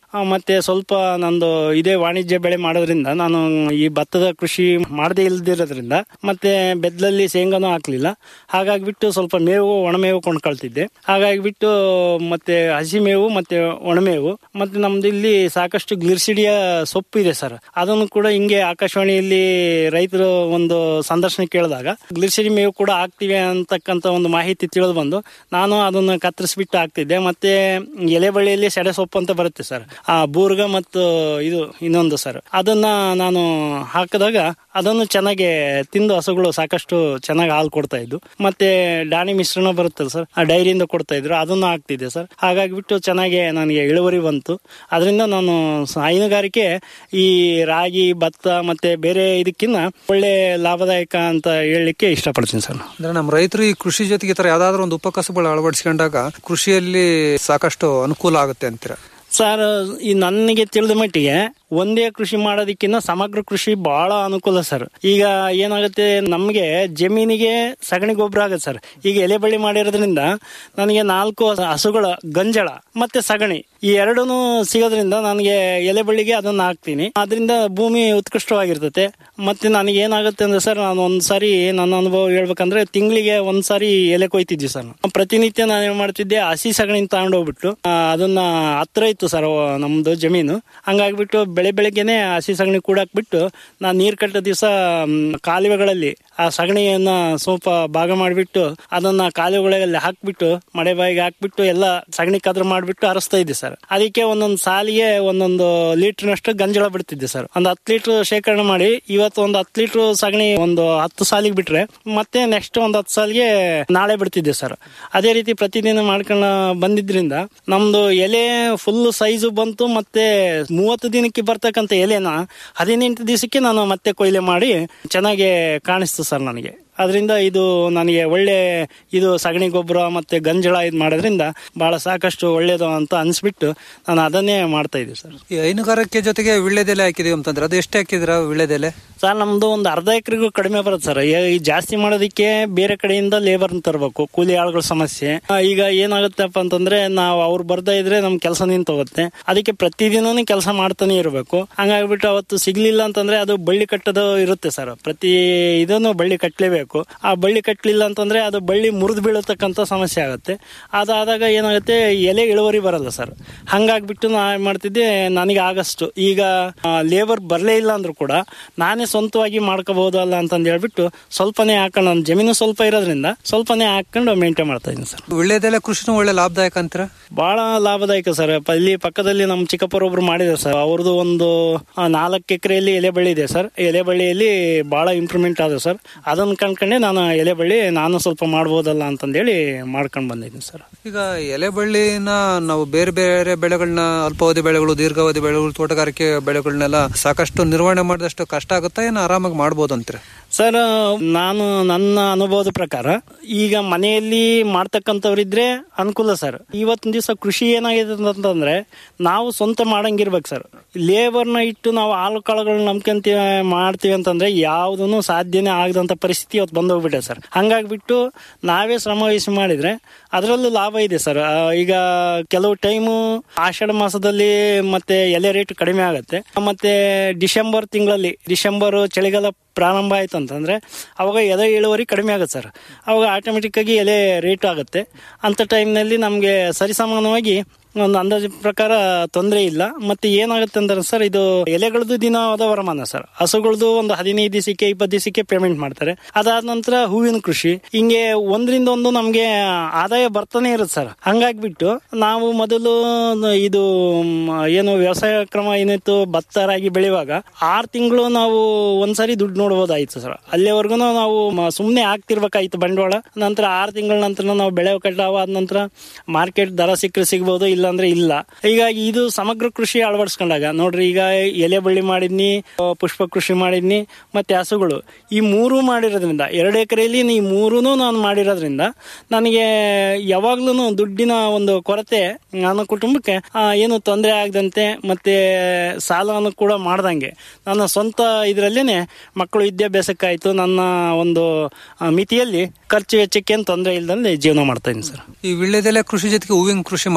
ಆ, ಮತ್ತೆ ಸ್ವಲ್ಪ ನಂದು ಇದೇ ವಾಣಿಜ್ಯ ಬೆಳೆ ಮಾಡೋದ್ರಿಂದ ನಾನು ಈ ಭತ್ತದ ಕೃಷಿ ಮಾಡದೇ ಇಲ್ದಿರೋದ್ರಿಂದ ಮತ್ತೆ ಬೆದ್ಲಲ್ಲಿ ಶೇಂಗಾನು ಹಾಕ್ಲಿಲ್ಲ ಹಾಗಾಗಿ ಬಿಟ್ಟು ಸ್ವಲ್ಪ ಮೇವು ಒಣಮೇವು ಕೊಂಡ್ಕೊಳ್ತಿದ್ದೆ ಹಾಗಾಗಿ ಬಿಟ್ಟು ಮತ್ತೆ ಹಸಿ ಮೇವು ಮತ್ತೆ ಒಣಮೇವು ಮತ್ತೆ ನಮ್ದು ಇಲ್ಲಿ ಸಾಕಷ್ಟು ಗ್ಲಿರ್ಸಿಡಿಯ ಸೊಪ್ಪು ಇದೆ ಸರ್ ಅದನ್ನು ಕೂಡ ಹಿಂಗೆ ಆಕಾಶವಾಣಿಯಲ್ಲಿ ರೈತರು ಒಂದು ಸಂದರ್ಶನ ಕೇಳಿದಾಗ ಗ್ಲಿರ್ಸಿಡಿ ಮೇವು ಕೂಡ ಹಾಕ್ತಿವಿ ಅಂತಕ್ಕಂಥ ಒಂದು ಮಾಹಿತಿ ತಿಳಿದು ಬಂದು ನಾನು ಅದನ್ನ ಕತ್ತರಿಸ್ಬಿಟ್ಟು ಹಾಕ್ತಿದ್ದೆ ಮತ್ತೆ ಎಲೆ ಬಳ್ಳಿಯಲ್ಲಿ ಸೆಡೆ ಸೊಪ್ಪು ಅಂತ ಬರುತ್ತೆ ಸರ್ ಆ ಬೂರ್ಗ ಮತ್ತು ಇದು ಇನ್ನೊಂದು ಸರ್ ಅದನ್ನ ನಾನು ಹಾಕಿದಾಗ ಅದನ್ನು ಚೆನ್ನಾಗಿ ತಿಂದು ಹಸುಗಳು ಸಾಕಷ್ಟು ಚೆನ್ನಾಗಿ ಹಾಲು ಕೊಡ್ತಾ ಇದ್ದು ಮತ್ತೆ ಡಾಣಿ ಮಿಶ್ರಣ ಬರುತ್ತಲ್ಲ ಸರ್ ಆ ಡೈರಿಯಿಂದ ಕೊಡ್ತಾ ಇದ್ರು ಅದನ್ನು ಹಾಕ್ತಿದ್ದೆ ಸರ್ ಹಾಗಾಗಿ ಬಿಟ್ಟು ಚೆನ್ನಾಗಿ ನನಗೆ ಇಳುವರಿ ಬಂತು ಅದರಿಂದ ನಾನು ಸ- ಹೈನುಗಾರಿಕೆ ಈ ರಾಗಿ ಭತ್ತ ಮತ್ತೆ ಬೇರೆ ಇದಕ್ಕಿಂತ ಒಳ್ಳೆ ಲಾಭದಾಯಕ ಅಂತ ಹೇಳಲಿಕ್ಕೆ ಇಷ್ಟಪಡ್ತೀನಿ ಸರ್ ಅಂದ್ರೆ ನಮ್ಮ ರೈತರು ಈ ಕೃಷಿ ಜೊತೆಗೆ ಈ ತರ ಯಾವ್ದಾದ್ರು ಒಂದು ಉಪಕಸಬುಗಳು ಅಳವಡಿಸ್ಕೊಂಡಾಗ ಕೃಷಿಯಲ್ಲಿ ಸಾಕಷ್ಟು ಅನುಕೂಲ ಆಗುತ್ತೆ ಅಂತೀರ ಸರ್ ಈ ನನಗೆ ತಿಳಿದ ಮಟ್ಟಿಗೆ ಒಂದೇ ಕೃಷಿ ಮಾಡೋದಕ್ಕಿಂತ ಸಮಗ್ರ ಕೃಷಿ ಬಹಳ ಅನುಕೂಲ ಸರ್ ಈಗ ಏನಾಗುತ್ತೆ ನಮಗೆ ಜಮೀನಿಗೆ ಸಗಣಿ ಗೊಬ್ಬರ ಆಗುತ್ತೆ ಸರ್ ಈಗ ಎಲೆ ಬಳ್ಳಿ ಮಾಡಿರೋದ್ರಿಂದ ನನಗೆ ನಾಲ್ಕು ಹಸುಗಳ ಗಂಜಳ ಮತ್ತೆ ಸಗಣಿ ಈ ಎರಡೂ ಸಿಗೋದ್ರಿಂದ ನನಗೆ ಎಲೆ ಬಳ್ಳಿಗೆ ಅದನ್ನ ಹಾಕ್ತೀನಿ ಅದರಿಂದ ಭೂಮಿ ಉತ್ಕೃಷ್ಟವಾಗಿರ್ತತೆ ಮತ್ತೆ ನನಗೆ ಏನಾಗುತ್ತೆ ಅಂದ್ರೆ ಸರ್ ನಾನು ಒಂದ್ ಸಾರಿ ನನ್ನ ಅನುಭವ ಹೇಳ್ಬೇಕಂದ್ರೆ ತಿಂಗಳಿಗೆ ಒಂದ್ ಸಾರಿ ಎಲೆ ಕೊಯ್ತಿದ್ವಿ ಸರ್ ನಾವು. ಪ್ರತಿನಿತ್ಯ ನಾನು ಏನ್ ಮಾಡ್ತಿದ್ದೆ ಹಸಿ ಸಗಣಿ ತಗೊಂಡೋಗ್ಬಿಟ್ಟು ಆ, ಅದನ್ನ ಹತ್ರ ಇತ್ತು ಸರ್ ನಮ್ದು ಜಮೀನು ಹಂಗಾಗ್ಬಿಟ್ಟು ಬೆಳೆ ಬೆಳಗ್ಗೆನೆ ಹಸಿ ಸಗಣಿ ಕೂಡಾಕ್ಬಿಟ್ಟು ನಾನು ನೀರ್ ಕಟ್ಟೋ ದಿವಸ ಕಾಲುವೆಗಳಲ್ಲಿ ಆ ಸಗಣಿಯನ್ನ ಸ್ವಲ್ಪ ಭಾಗ ಮಾಡಿಬಿಟ್ಟು ಅದನ್ನ ಕಾಲುವೆಗಳಲ್ಲಿ ಹಾಕ್ಬಿಟ್ಟು ಮಳೆ ಬಾಯಿಗೆ ಹಾಕ್ಬಿಟ್ಟು ಎಲ್ಲ ಸಗಣಿ ಕದ್ರ ಮಾಡಿಬಿಟ್ಟು ಹರಿಸ್ತಾ ಇದ್ದೆ ಸರ್ ಅದಕ್ಕೆ ಒಂದೊಂದು ಸಾಲಿಗೆ ಒಂದೊಂದು ಲೀಟರ್ನಷ್ಟು ಗಂಜಳ ಬಿಡ್ತಿದ್ದೆ ಸರ್ ಒಂದು ಹತ್ತು ಲೀಟರ್ ಶೇಖರಣೆ ಮಾಡಿ ಇವತ್ತು ಒಂದು ಹತ್ತು ಲೀಟರ್ ಸಗಣಿ ಒಂದು ಹತ್ತು ಸಾಲಿಗೆ ಬಿಟ್ರೆ ಮತ್ತೆ ನೆಕ್ಸ್ಟ್ ಒಂದು ಹತ್ತು ಸಾಲಿಗೆ ನಾಳೆ ಬಿಡ್ತಿದ್ದೆ ಸರ್ ಅದೇ ರೀತಿ ಪ್ರತಿದಿನ ಮಾಡ್ಕೊಂಡ ಬಂದಿದ್ರಿಂದ ನಮ್ದು ಎಲೆ ಫುಲ್ ಸೈಜು ಬಂತು ಮತ್ತೆ ಮೂವತ್ತು ದಿನಕ್ಕೆ ಬರ್ತಕ್ಕಂಥ ಎಲೆನ ಹದಿನೆಂಟು ದಿವಸಕ್ಕೆ ನಾನು ಮತ್ತೆ ಕೊಯ್ಲೆ ಮಾಡಿ ಚೆನ್ನಾಗಿ ಕಾಣಿಸ್ತು ಸರ್ ನನಗೆ ಅದರಿಂದ ಇದು ನನಗೆ ಒಳ್ಳೆ ಇದು ಸಗಣಿ ಗೊಬ್ಬರ ಮತ್ತೆ ಗಂಜಳ ಇದು ಮಾಡೋದ್ರಿಂದ ಬಹಳ ಸಾಕಷ್ಟು ಒಳ್ಳೇದು ಅಂತ ಅನ್ಸ್ಬಿಟ್ಟು ನಾನು ಅದನ್ನೇ ಮಾಡ್ತಾ ಇದ್ದೆ ಸರ್ ಈ ಹೈನುಗಾರಿಕೆ ಜೊತೆಗೆ ವಿಳ್ಳೆದೆಲೆ ಹಾಕಿದೀವಿ ಅಂತಂದ್ರೆ ಅದು ಎಷ್ಟು ಹಾಕಿದಿರ ವಿಳ್ಳೆದೆಲೆ ಸರ್ ನಮ್ದು ಒಂದು ಅರ್ಧ ಎಕರೆಗೂ ಕಡಿಮೆ ಬರುತ್ತೆ ಸರ್ ಈ ಜಾಸ್ತಿ ಮಾಡೋದಕ್ಕೆ ಬೇರೆ ಕಡೆಯಿಂದ ಲೇಬರ್ ತರಬೇಕು ಕೂಲಿ ಆಳುಗಳ ಸಮಸ್ಯೆ ಆ, ಈಗ ಏನಾಗುತ್ತಪ್ಪ ಅಂತಂದ್ರೆ ನಾವು ಅವ್ರು ಬರ್ತಾ ಇದ್ರೆ ನಮ್ ಕೆಲಸ ನಿಂತೋಗುತ್ತೆ ಅದಕ್ಕೆ ಪ್ರತಿದಿನನೂ ಕೆಲಸ ಮಾಡ್ತಾನೆ ಇರಬೇಕು ಹಂಗಾಗ್ಬಿಟ್ಟು ಅವತ್ತು ಸಿಗ್ಲಿಲ್ಲ ಅಂತಂದ್ರೆ ಅದು ಬಳ್ಳಿ ಕಟ್ಟೋದು ಇರುತ್ತೆ ಸರ್ ಪ್ರತಿ ಇದನ್ನು ಬಳ್ಳಿ ಕಟ್ಟಲೇಬೇಕು ಆ ಬಳ್ಳಿ ಕಟ್ಟಲಿಲ್ಲ ಅಂತಂದ್ರೆ ಅದು ಬಳ್ಳಿ ಮುರಿದು ಬೀಳತಕ್ಕಂಥ ಸಮಸ್ಯೆ ಆಗುತ್ತೆ ಅದಾದಾಗ ಏನಾಗುತ್ತೆ ಎಲೆ ಇಳುವರಿ ಬರಲ್ಲ ಸರ್ ಹಂಗಾಗ್ಬಿಟ್ಟು ನಾ ಏನ್ ಮಾಡ್ತಿದ್ದೆ ನನಗೆ ಆಗಷ್ಟು ಈಗ ಲೇಬರ್ ಬರಲೇ ಇಲ್ಲ ಅಂದ್ರೂ ಕೂಡ ನಾನೇ ಸ್ವಂತವಾಗಿ ಮಾಡ್ಕೋಬಹುದು ಅಲ್ಲ ಅಂತಂದು ಹೇಳ್ಬಿಟ್ಟು ಸ್ವಲ್ಪನೇ ಹಾಕೊಂಡು ನನ್ನ ಜಮೀನು ಸ್ವಲ್ಪ ಇರೋದ್ರಿಂದ ಸ್ವಲ್ಪನೇ ಹಾಕೊಂಡು ಮೇಂಟೈನ್ ಮಾಡ್ತಾ ಇದ್ದೀನಿ ಸರ್ ವಿಳ್ಳೆದೆಲೆ ಕೃಷಿನೂ ಒಳ್ಳೆ ಲಾಭದಾಯಕ ಅಂತೀರ ಬಹಳ ಲಾಭದಾಯಕ ಸರ್ ಪ- ಇಲ್ಲಿ ಪಕ್ಕದಲ್ಲಿ ನಮ್ಮ ಚಿಕ್ಕಪ್ಪರೊಬ್ರು ಮಾಡಿದ್ದಾರೆ ಸರ್ ಅವ್ರದ್ದು ಒಂದು ಆ, ನಾಲ್ಕು ಎಕರೆಯಲ್ಲಿ ಎಲೆ ಬಳ್ಳಿ ಇದೆ ಸರ್ ಎಲೆ ಬಳ್ಳಿಯಲ್ಲಿ ಬಹಳ ಇಂಪ್ರೂವ್ಮೆಂಟ್ ಆದ ಸರ್ ಅದನ್ನ ಕಂಡ್ಕೊಂಡೆ ನಾನು ಎಲೆ ಬಳ್ಳಿ ನಾನು ಸ್ವಲ್ಪ ಮಾಡ್ಬೋದಲ್ಲ ಅಂತಂದೇಳಿ ಮಾಡ್ಕೊಂಡು ಬಂದಿದ್ದೀನಿ ಸರ್ ಈಗ ಎಲೆ ಬಳ್ಳಿನ ನಾವು ಬೇರೆ ಬೇರೆ ಬೆಳೆಗಳನ್ನ ಅಲ್ಪಾವಧಿ ಬೆಳೆಗಳು ದೀರ್ಘಾವಧಿ ಬೆಳೆಗಳು ತೋಟಗಾರಿಕೆ ಬೆಳೆಗಳನ್ನೆಲ್ಲ ಸಾಕಷ್ಟು ನಿರ್ವಹಣೆ ಮಾಡಿದಷ್ಟು ಕಷ್ಟ ಆಗುತ್ತಾ ಏನು ಆರಾಮಾಗಿ ಮಾಡ್ಬೋದು ಅಂತೀರ ಸರ್ ನಾನು ನನ್ನ ಅನುಭವದ ಪ್ರಕಾರ ಈಗ ಮನೆಯಲ್ಲಿ ಮಾಡ್ತಕ್ಕಂಥವ್ರಿದ್ರೆ ಅನುಕೂಲ ಸರ್ ಇವತ್ತಿನ ದಿವಸ ಕೃಷಿ ಏನಾಗಿದೆ ಅಂತಂದ್ರೆ ನಾವು ಸ್ವಂತ ಮಾಡಂಗಿರ್ಬೇಕು ಸರ್ ಲೇಬರ್ನ ಇಟ್ಟು ನಾವು ಹಾಲು ಕಾಳುಗಳನ್ನ ನಂಬ್ಕೊಂತೀವಿ ಮಾಡ್ತೀವಿ ಅಂತಂದ್ರೆ ಯಾವುದನ್ನು ಸಾಧ್ಯನೇ ಆಗದಂತ ಪರಿಸ್ಥಿತಿ ಇವತ್ತು ಬಂದೋಗ್ಬಿಟ್ಟೆ ಸರ್ ಹಂಗಾಗ್ಬಿಟ್ಟು ನಾವೇ ಶ್ರಮ ವಹಿಸಿ ಮಾಡಿದ್ರೆ ಅದರಲ್ಲೂ ಲಾಭ ಇದೆ ಸರ್ ಆ, ಈಗ ಕೆಲವು ಟೈಮು ಆಷಾಢ ಮಾಸದಲ್ಲಿ ಮತ್ತೆ ಎಲೆ ರೇಟ್ ಕಡಿಮೆ ಆಗುತ್ತೆ ಮತ್ತೆ ಡಿಸೆಂಬರ್ ತಿಂಗಳಲ್ಲಿ ಡಿಸೆಂಬರ್ ಚಳಿಗಾಲ ಪ್ರಾರಂಭ ಆಯ್ತು ಅಂತಂದ್ರೆ ಅವಾಗ ಎಲೆ ಇಳುವರಿ ಕಡಿಮೆ ಆಗುತ್ತೆ ಸರ್ ಅವಾಗ ಆಟೋಮೆಟಿಕ್ ಆಗಿ ಎಲೆ ರೇಟ್ ಆಗುತ್ತೆ ಅಂತ ಟೈಮ್ನಲ್ಲಿ ನಮಗೆ ಸರಿಸಮಾನವಾಗಿ ಒಂದು ಅಂದಾಜು ಪ್ರಕಾರ ತೊಂದರೆ ಇಲ್ಲ ಮತ್ತೆ ಏನಾಗುತ್ತೆ ಅಂದ್ರೆ ಸರ್ ಇದು ಎಲೆಗಳದ್ದು ದಿನವಾದ ವರಮಾನ ಸರ್ ಹಸುಗಳದ್ದು ಒಂದು ಹದಿನೈದು ದಿವಸಕ್ಕೆ ಇಪ್ಪತ್ತು ದಿವಸಕ್ಕೆ ಪೇಮೆಂಟ್ ಮಾಡ್ತಾರೆ ಅದಾದ ನಂತರ ಹೂವಿನ ಕೃಷಿ ಹಿಂಗೆ ಒಂದರಿಂದ ಒಂದು ನಮಗೆ ಆದಾಯ ಬರ್ತಾನೆ ಇರುತ್ತೆ ಸರ್ ಹಂಗಾಗ್ಬಿಟ್ಟು ನಾವು ಮೊದಲು ಇದು ಮ್, ಏನು ವ್ಯವಸಾಯ ಕ್ರಮ ಏನಿತ್ತು ಭತ್ತ ರಾಗಿ ಬೆಳೆಯುವಾಗ ಆರು ತಿಂಗಳು ನಾವು ಒಂದ್ಸರಿ ದುಡ್ಡು ನೋಡ್ಬೋದಾಯ್ತು ಸರ್ ಅಲ್ಲಿವರೆಗೂ ನಾವು ಮ- ಸುಮ್ನೆ ಹಾಕ್ತಿರ್ಬೇಕಾಯ್ತು ಬಂಡವಾಳ ನಂತರ ಆರು ತಿಂಗಳ ನಂತರ ನಾವು ಬೆಳೆ ಕಟಾವು ಆದ ನಂತರ ಮಾರ್ಕೆಟ್ ದರ ಸಿಕ್ಕರೆ ಸಿಗ್ಬೋದು ಇಲ್ಲ ಅಂದ್ರೆ ಇಲ್ಲ ಈಗ ಇದು ಸಮಗ್ರ ಕೃಷಿ ಅಳವಡಿಸ್ಕೊಂಡಾಗ ನೋಡ್ರಿ ಈಗ ಎಲೆ ಬಳ್ಳಿ ಮಾಡಿದ್ನಿ ಆ, ಪುಷ್ಪ ಕೃಷಿ ಮಾಡಿದ್ನಿ ಮತ್ತೆ ಹಸುಗಳು ಈ ಮೂರು ಮಾಡಿರೋದ್ರಿಂದ ಎರಡು ಎಕರೆಯಲ್ಲಿ ಈ ಮೂರೂ ನಾನು ಮಾಡಿರೋದ್ರಿಂದ ನನಗೆ ಯಾವಾಗ್ಲೂ ದುಡ್ಡಿನ ಒಂದು ಕೊರತೆ ನನ್ನ ಕುಟುಂಬಕ್ಕೆ ಆ, ಏನು ತೊಂದರೆ ಆಗದಂತೆ ಮತ್ತೆ ಸಾಲವನ್ನು ಕೂಡ ಮಾಡ್ದಂಗೆ ನನ್ನ ಸ್ವಂತ ಇದರಲ್ಲೇನೆ ಮಕ್ಕಳು ವಿದ್ಯಾಭ್ಯಾಸಕ್ಕಾಯ್ತು ನನ್ನ ಒಂದು ಆ, ಮಿತಿಯಲ್ಲಿ ಖರ್ಚು ವೆಚ್ಚಕ್ಕೆ ಏನು ತೊಂದರೆ ಇಲ್ದಂಗೆ ಜೀವನ ಮಾಡ್ತಾ ಇದ್ದೀನಿ ಸರ್ ಈ ವಿಳ್ಳೆದೆಲೆ ಕೃಷಿ ಜೊತೆಗೆ ಹೂವಿನ ಕೃಷಿ ಮಾಡ್ತಾ ಇದೀವಿ ಅಂತ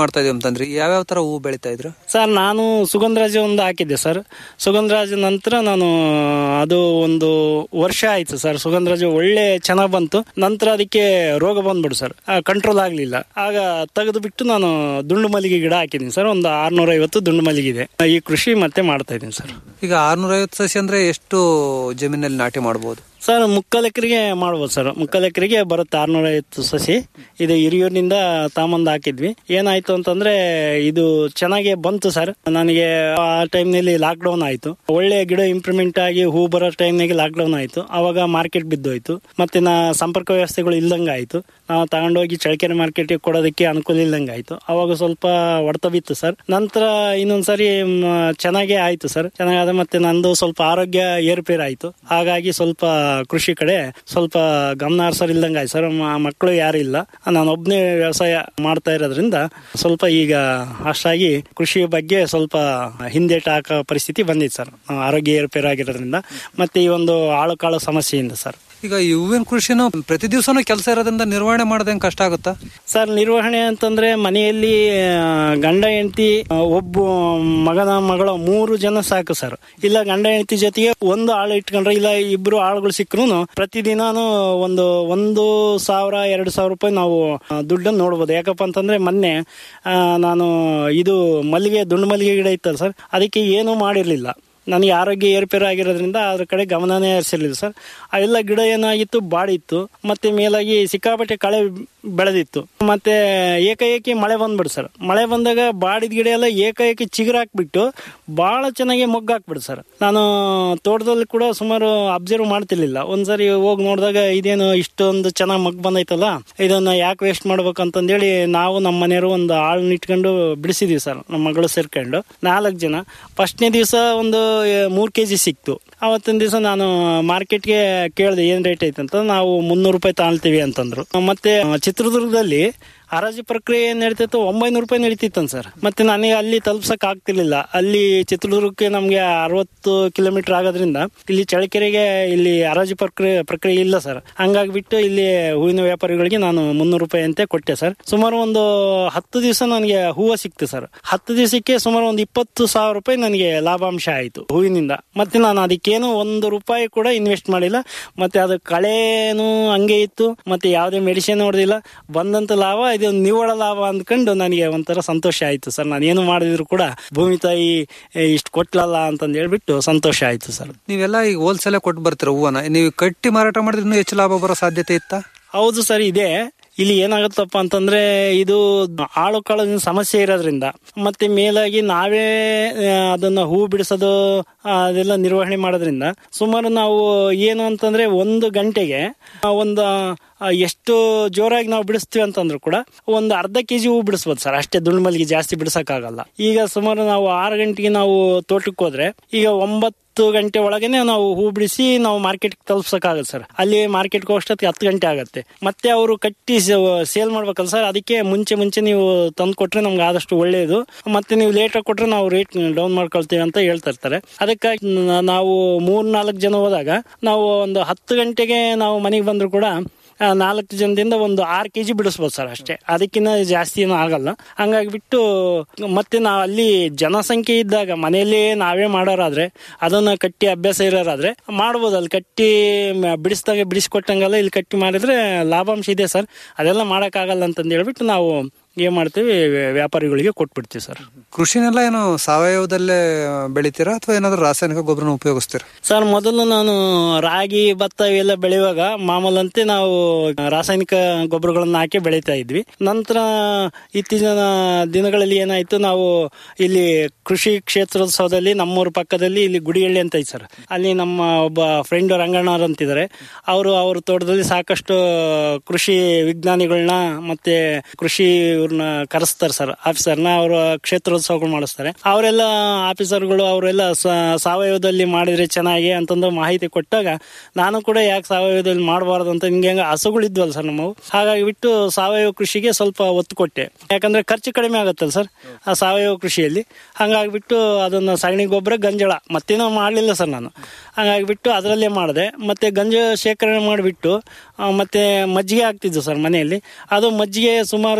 ಬಂದ್ರಿ ಯಾವ್ಯಾವ ತರ ಹೂ ಬೆಳಿತಾ ಇದ್ರು ಸರ್ ನಾನು ಸುಗಂಧರಾಜ ಒಂದು ಹಾಕಿದ್ದೆ ಸರ್ ಸುಗಂಧರಾಜ ನಂತರ ನಾನು ಅದು ಒಂದು ವರ್ಷ ಆಯ್ತು ಸರ್ ಸುಗಂಧರಾಜ ಒಳ್ಳೆ ಚೆನ್ನಾಗಿ ಬಂತು ನಂತರ ಅದಕ್ಕೆ ರೋಗ ಬಂದ್ಬಿಡು ಸರ್ ಕಂಟ್ರೋಲ್ ಆಗಲಿಲ್ಲ ಆಗ ತೆಗೆದು ಬಿಟ್ಟು ನಾನು ದುಂಡು ಮಲ್ಲಿಗೆ ಗಿಡ ಹಾಕಿದ್ದೀನಿ ಸರ್ ಒಂದು ಆರ್ನೂರ ಐವತ್ತು ದುಂಡು ಮಲ್ಲಿಗೆ ಇದೆ ಈ ಕೃಷಿ ಮತ್ತೆ ಮಾಡ್ತಾ ಇದ್ದೀನಿ ಸರ್ ಈಗ ಆರ್ನೂರ ಐವತ್ತು ಸಸಿ ಅಂದ್ರೆ ಎಷ್ಟು ಜಮೀನಲ್ಲಿ ನಾಟಿ ಮಾಡಬಹುದು ಸರ್ ಮುಕ್ಕಾಲು ಎಕರೆಗೆ ಮಾಡ್ಬೋದು ಸರ್ ಮುಕ್ಕಾಲು ಎಕರೆಗೆ ಬರುತ್ತೆ ಆರ್ನೂರ ಐವತ್ತು ಸಸಿ ಇದು ಹಿರಿಯೂರಿನಿಂದ ತಾಂಬಂದು ಹಾಕಿದ್ವಿ ಏನಾಯ್ತು ಅಂತಂದ್ರೆ ಇದು ಚೆನ್ನಾಗಿ ಬಂತು ಸರ್ ನನಗೆ ಆ ಟೈಮ್ನಲ್ಲಿ ಲಾಕ್ ಡೌನ್ ಆಯ್ತು ಒಳ್ಳೆ ಗಿಡ ಇಂಪ್ರೂವ್ಮೆಂಟ್ ಆಗಿ ಹೂ ಬರೋ ಟೈಮ್ನಾಗೆ ಲಾಕ್ ಡೌನ್ ಆಯ್ತು ಅವಾಗ ಮಾರ್ಕೆಟ್ ಬಿದ್ದೋಯ್ತು ಮತ್ತೆ ನಾ ಸಂಪರ್ಕ ವ್ಯವಸ್ಥೆಗಳು ಇಲ್ದಂಗೆ ಆಯ್ತು ನಾವು ತಗೊಂಡೋಗಿ ಚಳ್ಳಕೆರೆ ಮಾರ್ಕೆಟ್ಗೆ ಕೊಡೋದಕ್ಕೆ ಅನುಕೂಲ ಇಲ್ದಂಗೆ ಆಯ್ತು ಅವಾಗ ಸ್ವಲ್ಪ ಹೊಡೆತ ಬಿತ್ತು ಸರ್ ನಂತರ ಇನ್ನೊಂದ್ಸರಿ ಮ್, ಚೆನ್ನಾಗೇ ಆಯ್ತು ಸರ್ ಚೆನ್ನಾಗಾದ ಮತ್ತೆ ನಂದು ಸ್ವಲ್ಪ ಆರೋಗ್ಯ ಏರುಪೇರು ಆಯ್ತು ಹಾಗಾಗಿ ಸ್ವಲ್ಪ ಕೃಷಿ ಕಡೆ ಸ್ವಲ್ಪ ಗಮನ ಹರಿಸೋರ್ ಇಲ್ದಂಗೆ ಆಯ್ತು ಸರ್ ಮ- ಮಕ್ಕಳು ಯಾರು ಇಲ್ಲ ನಾನು ಒಬ್ಬನೇ ವ್ಯವಸಾಯ ಮಾಡ್ತಾ ಇರೋದ್ರಿಂದ ಸ್ವಲ್ಪ ಈಗ ಅಷ್ಟಾಗಿ ಕೃಷಿ ಬಗ್ಗೆ ಸ್ವಲ್ಪ ಹಿಂದೇಟ ಹಾಕೋ ಪರಿಸ್ಥಿತಿ ಬಂದಿದೆ ಸರ್ ಆರೋಗ್ಯ ಏರುಪೇರು ಆಗಿರೋದ್ರಿಂದ ಮತ್ತೆ ಈ ಒಂದು ಆಳು ಕಾಳು ಸಮಸ್ಯೆಯಿಂದ ಸರ್ ಈಗ ಈ ಹೂವಿನ ಕೃಷಿನೂ ಪ್ರತಿ ದಿವಸನೂ ಕೆಲಸ ಇರೋದ್ರಿಂದ ನಿರ್ವಹಣೆ ಮಾಡೋದೇನ್ ಕಷ್ಟ ಆಗುತ್ತಾ ಸರ್ ನಿರ್ವಹಣೆ ಅಂತಂದ್ರೆ ಮನೆಯಲ್ಲಿ ಆ, ಗಂಡ ಹೆಂಡತಿ ಒಬ್ಬ ಮಗನ ಮಗಳ ಮೂರು ಜನ ಸಾಕು ಸರ್ ಇಲ್ಲ ಗಂಡ ಹೆಂಡತಿ ಜೊತೆಗೆ ಒಂದು ಆಳು ಇಟ್ಕೊಂಡ್ರೆ ಇಲ್ಲ ಇಬ್ರು ಆಳುಗಳು ಸಿಕ್ಕರು ಪ್ರತಿದಿನಾನು ಒಂದು ಒಂದು ಸಾವಿರ ಎರಡು ಸಾವಿರ ರೂಪಾಯಿ ನಾವು ಆ, ದುಡ್ಡನ್ನು ನೋಡ್ಬೋದು ಯಾಕಪ್ಪ ಅಂತಂದ್ರೆ ಮೊನ್ನೆ ಆ, ನಾನು ಇದು ಮಲ್ಲಿಗೆ ದುಂಡು ಮಲ್ಲಿಗೆ ಗಿಡ ಇತ್ತಲ್ಲ ಸರ್ ಅದಕ್ಕೆ ಏನೂ ಮಾಡಿರ್ಲಿಲ್ಲ ನನಗೆ ಆರೋಗ್ಯ ಏರ್ಪೇರು ಆಗಿರೋದ್ರಿಂದ ಅದ್ರ ಕಡೆ ಗಮನನೇ ಹರಿಸಿರ್ಲಿಲ್ಲ ಸರ್ ಅವೆಲ್ಲ ಗಿಡ ಏನಾಗಿತ್ತು ಬಾಡಿತ್ತು ಮತ್ತೆ ಮೇಲಾಗಿ ಸಿಕ್ಕಾಪಟ್ಟೆ ಕಳೆ ಬೆಳೆದಿತ್ತು ಮತ್ತೆ ಏಕಾಏಕಿ ಮಳೆ ಬಂದ್ಬಿಡು ಸರ್ ಮಳೆ ಬಂದಾಗ ಬಾಡಿದ ಗಿಡ ಎಲ್ಲ ಏಕಾಏಕಿ ಚಿಗುರಾಕ್ಬಿಟ್ಟು ಬಹಳ ಚೆನ್ನಾಗಿ ಮೊಗ್ಗು ಹಾಕ್ಬಿಡು ಸರ್ ನಾನು ತೋಟದಲ್ಲಿ ಕೂಡ ಸುಮಾರು ಅಬ್ಸರ್ವ್ ಮಾಡ್ತಿರ್ಲಿಲ್ಲ ಒಂದ್ಸರಿ ಹೋಗಿ ನೋಡಿದಾಗ ಇದೇನು ಇಷ್ಟೊಂದು ಚೆನ್ನಾಗಿ ಮಗ್ ಬಂದೈತಲ್ಲ ಇದನ್ನ ಯಾಕೆ ವೇಸ್ಟ್ ಮಾಡ್ಬೇಕಂತಂದೇಳಿ ನಾವು ನಮ್ಮ ಮನೆಯವರು ಒಂದು ಆಳನ್ನ ಇಟ್ಕೊಂಡು ಬಿಡಿಸಿದೀವಿ ಸರ್ ನಮ್ಮ ಮಗಳು ಸೇರ್ಕೊಂಡು ನಾಲ್ಕು ಜನ ಫಸ್ಟ್ನೇ ದಿವಸ ಒಂದು ಮೂರು ಕೆ ಜಿ ಸಿಕ್ತು ಅವತ್ತಿನ ದಿವಸ ನಾನು ಮಾರ್ಕೆಟ್ಗೆ ಕೇಳಿದೆ ಏನ್ ರೇಟ್ ಐತೆ ಅಂತ ನಾವು ಮುನ್ನೂರು ರೂಪಾಯಿ ತಾಳ್ತೀವಿ ಅಂತಂದ್ರು ಮತ್ತೆ ಚಿತ್ರದುರ್ಗದಲ್ಲಿ ಹರಾಜು ಪ್ರಕ್ರಿಯೆ ಏನ್ ನಡೀತಿತ್ತು ಒಂಬೈನೂರು ರೂಪಾಯಿ ನಡೀತಿತ್ತು ಸರ್ ಮತ್ತೆ ನನಗೆ ಅಲ್ಲಿ ತಲುಪ್ಸಕ್ ಆಗ್ತಿರ್ಲಿಲ್ಲ ಅಲ್ಲಿ ಚಿತ್ರದುರ್ಗಕ್ಕೆ ನಮ್ಗೆ ಅರವತ್ತು ಕಿಲೋಮೀಟರ್ ಆಗೋದ್ರಿಂದ ಇಲ್ಲಿ ಚಳ್ಳಕೆರೆಗೆ ಇಲ್ಲಿ ಹರಾಜು ಪ್ರಕ್ರಿಯೆ ಪ್ರಕ್ರಿಯೆ ಇಲ್ಲ ಸರ್ ಹಂಗಾಗಿ ಬಿಟ್ಟು ಇಲ್ಲಿ ಹೂವಿನ ವ್ಯಾಪಾರಿಗಳಿಗೆ ನಾನು ಮುನ್ನೂರು ರೂಪಾಯಿ ಅಂತ ಕೊಟ್ಟೆ ಸರ್ ಸುಮಾರು ಒಂದು ಹತ್ತು ದಿವಸ ನನಗೆ ಹೂವು ಸಿಕ್ತು ಸರ್ ಹತ್ತು ದಿವಸಕ್ಕೆ ಸುಮಾರು ಒಂದು ಇಪ್ಪತ್ತು ಸಾವಿರ ರೂಪಾಯಿ ನನಗೆ ಲಾಭಾಂಶ ಆಯಿತು ಹೂವಿನಿಂದ ಮತ್ತೆ ನಾನು ಅದಕ್ಕೇನು ಒಂದು ರೂಪಾಯಿ ಕೂಡ ಇನ್ವೆಸ್ಟ್ ಮಾಡಿಲ್ಲ ಮತ್ತೆ ಅದು ಕಳೆನು ಹಂಗೆ ಇತ್ತು ಮತ್ತೆ ಯಾವುದೇ ಮೆಡಿಸಿನ್ ಹೊಡೆದಿಲ್ಲ ಬಂದಂತ ಲಾಭ ಇದು ನಿವ್ವಳ ಲಾಭ ಅಂದ್ಕೊಂಡು ನನಗೆ ಒಂಥರ ಸಂತೋಷ ಆಯ್ತು ಸರ್ ನಾನು ಏನು ಮಾಡಿದ್ರು ಕೂಡ ಭೂಮಿ ತಾಯಿ ಇಷ್ಟು ಕೊಟ್ಲಲ್ಲ ಅಂತಂದು ಹೇಳ್ಬಿಟ್ಟು ಸಂತೋಷ ಆಯ್ತು ಸರ್ ನೀವೆಲ್ಲ ಈಗ ಹೋಲ್ಸೇಲ್ ಕೊಟ್ಟು ಬರ್ತೀರ ಹೂವನ್ನ ನೀವು ಕಟ್ಟಿ ಮಾರಾಟ ಮಾಡಿದ್ರೆ ಇನ್ನೂ ಹೆಚ್ಚು ಲಾಭ ಬರೋ ಸಾಧ್ಯತೆ ಇತ್ತಾ ಹೌದು ಸರ್ ಇದೆ ಇಲ್ಲಿ ಏನಾಗುತ್ತಪ್ಪ ಅಂತಂದ್ರೆ ಇದು ಆಳು ಕಾಳಿನ ಸಮಸ್ಯೆ ಇರೋದ್ರಿಂದ ಮತ್ತೆ ಮೇಲಾಗಿ ನಾವೇ ಆ, ಅದನ್ನ ಹೂ ಬಿಡಿಸೋದು ಆ, ಅದೆಲ್ಲ ನಿರ್ವಹಣೆ ಮಾಡೋದ್ರಿಂದ ಸುಮಾರು ನಾವು ಏನು ಅಂತಂದ್ರೆ ಒಂದು ಗಂಟೆಗೆ ಆ, ಒಂದು ಆ, ಎಷ್ಟು ಜೋರಾಗಿ ನಾವು ಬಿಡಿಸ್ತೀವಿ ಅಂತಂದ್ರು ಕೂಡ ಒಂದು ಅರ್ಧ ಕೆಜಿ ಹೂ ಬಿಡಿಸ್ಬೋದು ಸರ್ ಅಷ್ಟೇ ದುಂಡು ಮಲ್ಲಿಗೆ ಜಾಸ್ತಿ ಬಿಡಿಸಕ್ಕಾಗಲ್ಲ ಈಗ ಸುಮಾರು ನಾವು ಆರು ಗಂಟೆಗೆ ನಾವು ತೋಟಕ್ಕೆ ಹೋದ್ರೆ ಈಗ ಒಂಬತ್ತು ಗಂಟೆ ಒಳಗೇನೆ ನಾವು ಹೂ ಬಿಡಿಸಿ ನಾವು ಮಾರ್ಕೆಟ್ ತಲುಪ್ಸಕ್ಕಾಗತ್ತೆ ಸರ್ ಅಲ್ಲಿ ಮಾರ್ಕೆಟ್ಗೆ ಹೋಗೋಷ್ಟೊತ್ತಿಗೆ ಹತ್ತು ಗಂಟೆ ಆಗುತ್ತೆ ಮತ್ತೆ ಅವರು ಕಟ್ಟಿ ಸೇಲ್ ಮಾಡ್ಬೇಕಲ್ಲ ಸರ್ ಅದಕ್ಕೆ ಮುಂಚೆ ಮುಂಚೆ ನೀವು ತಂದು ಕೊಟ್ರೆ ನಮ್ಗೆ ಆದಷ್ಟು ಒಳ್ಳೆಯದು ಮತ್ತೆ ನೀವು ಲೇಟ್ ಆಗಿ ಕೊಟ್ರೆ ನಾವು ರೇಟ್ ಡೌನ್ ಮಾಡ್ಕೊಳ್ತೀವಿ ಅಂತ ಹೇಳ್ತಾ ಇರ್ತಾರೆ ಅದಕ್ಕಾಗಿ ನ- ನಾವು ಮೂರ್ ನಾಲ್ಕು ಜನ ಹೋದಾಗ ನಾವು ಒಂದು ಹತ್ತು ಗಂಟೆಗೆ ನಾವು ಮನೆಗೆ ಬಂದ್ರು ಕೂಡ ಆ, ನಾಲ್ಕು ಜನದಿಂದ ಒಂದು ಆರು ಕೆ ಜಿ ಬಿಡಿಸ್ಬೋದು ಸರ್ ಅಷ್ಟೇ ಅದಕ್ಕಿಂತ ಜಾಸ್ತಿ ಏನೂ ಆಗಲ್ಲ ಹಂಗಾಗಿ ಬಿಟ್ಟು ಮತ್ತೆ ನಾವು ಅಲ್ಲಿ ಜನಸಂಖ್ಯೆ ಇದ್ದಾಗ ಮನೆಯಲ್ಲೇ ನಾವೇ ಮಾಡೋರಾದ್ರೆ ಅದನ್ನ ಕಟ್ಟಿ ಅಭ್ಯಾಸ ಇರೋರಾದ್ರೆ ಮಾಡ್ಬೋದು ಅಲ್ಲಿ ಕಟ್ಟಿ ಮ- ಬಿಡಿಸ್ದಾಗ ಬಿಡಿಸ್ಕೊಟ್ಟಂಗೆಲ್ಲ ಇಲ್ಲಿ ಕಟ್ಟಿ ಮಾಡಿದ್ರೆ ಲಾಭಾಂಶ ಇದೆ ಸರ್ ಅದೆಲ್ಲ ಮಾಡೋಕ್ಕಾಗಲ್ಲ ಅಂತಂದು ಹೇಳ್ಬಿಟ್ಟು ನಾವು ಏನ್ ಮಾಡ್ತೀವಿ ವ್ಯ- ವ್ಯಾಪಾರಿಗಳಿಗೆ ಕೊಟ್ಬಿಡ್ತೀವಿ ಸರ್ ಕೃಷಿನೆಲ್ಲ ಏನು ಸಾವಯವದಲ್ಲೇ ಬೆಳಿತೀರಾ ಅಥವಾ ಏನಾದ್ರು ರಾಸಾಯನಿಕ ಗೊಬ್ಬರನ ಉಪಯೋಗಿಸ್ತೀರಾ ಸರ್ ಮೊದಲು ನಾನು ರಾಗಿ ಭತ್ತ ಇವೆಲ್ಲ ಬೆಳೆಯುವಾಗ ಮಾಮೂಲಂತೆ ನಾವು ರಾಸಾಯನಿಕ ಗೊಬ್ಬರಗಳನ್ನ ಹಾಕಿ ಬೆಳೀತಾ ಇದ್ವಿ ನಂತರ ಇತ್ತೀಚಿನ ದಿನಗಳಲ್ಲಿ ಏನಾಯ್ತು ನಾವು ಇಲ್ಲಿ ಕೃಷಿ ಕ್ಷೇತ್ರೋತ್ಸವದಲ್ಲಿ ನಮ್ಮೂರ ಪಕ್ಕದಲ್ಲಿ ಇಲ್ಲಿ ಗುಡಿಹಳ್ಳಿ ಅಂತ ಐತೆ ಸರ್ ಅಲ್ಲಿ ನಮ್ಮ ಒಬ್ಬ ಫ್ರೆಂಡ್ ರಂಗಣ್ಣವ್ರು ಅಂತಿದ್ದಾರೆ ಅವರು ಅವ್ರ ತೋಟದಲ್ಲಿ ಸಾಕಷ್ಟು ಕೃಷಿ ವಿಜ್ಞಾನಿಗಳನ್ನ ಮತ್ತೆ ಕೃಷಿ ಇವ್ರನ್ನ ಕರೆಸ್ತಾರೆ ಸರ್ ಆಫೀಸರ್ನ ಅವರು ಕ್ಷೇತ್ರೋತ್ಸವಗಳು ಮಾಡಿಸ್ತಾರೆ ಅವರೆಲ್ಲ ಆಫೀಸರ್ಗಳು ಅವರೆಲ್ಲ ಸಾವಯವದಲ್ಲಿ ಮಾಡಿದ್ರೆ ಚೆನ್ನಾಗಿ ಅಂತಂದು ಮಾಹಿತಿ ಕೊಟ್ಟಾಗ ನಾನು ಕೂಡ ಯಾಕೆ ಸಾವಯವದಲ್ಲಿ ಮಾಡಬಾರ್ದು ಅಂತ ಹಿಂಗೆ ಹಂಗೆ ಹಸುಗಳಿದ್ವಲ್ಲ ಸರ್ ನಮ್ಮವು ಹಾಗಾಗಿ ಬಿಟ್ಟು ಸಾವಯವ ಕೃಷಿಗೆ ಸ್ವಲ್ಪ ಒತ್ತು ಕೊಟ್ಟೆ ಯಾಕಂದ್ರೆ ಖರ್ಚು ಕಡಿಮೆ ಆಗುತ್ತಲ್ಲ ಸರ್ ಆ ಸಾವಯವ ಕೃಷಿಯಲ್ಲಿ ಹಂಗಾಗ್ಬಿಟ್ಟು ಅದನ್ನ ಸಗಣಿ ಗೊಬ್ಬರ ಗಂಜಳ ಮತ್ತೇನೋ ಮಾಡಲಿಲ್ಲ ಸರ್ ನಾನು ಹಂಗಾಗಿ ಬಿಟ್ಟು ಅದರಲ್ಲೇ ಮಾಡಿದೆ ಮತ್ತೆ ಗಂಜ ಶೇಖರಣೆ ಮಾಡಿಬಿಟ್ಟು ಮತ್ತೆ ಮಜ್ಜಿಗೆ ಹಾಕ್ತಿದ್ವು ಸರ್ ಮನೆಯಲ್ಲಿ ಅದು ಮಜ್ಜಿಗೆ ಸುಮಾರು ದಿನಗಳು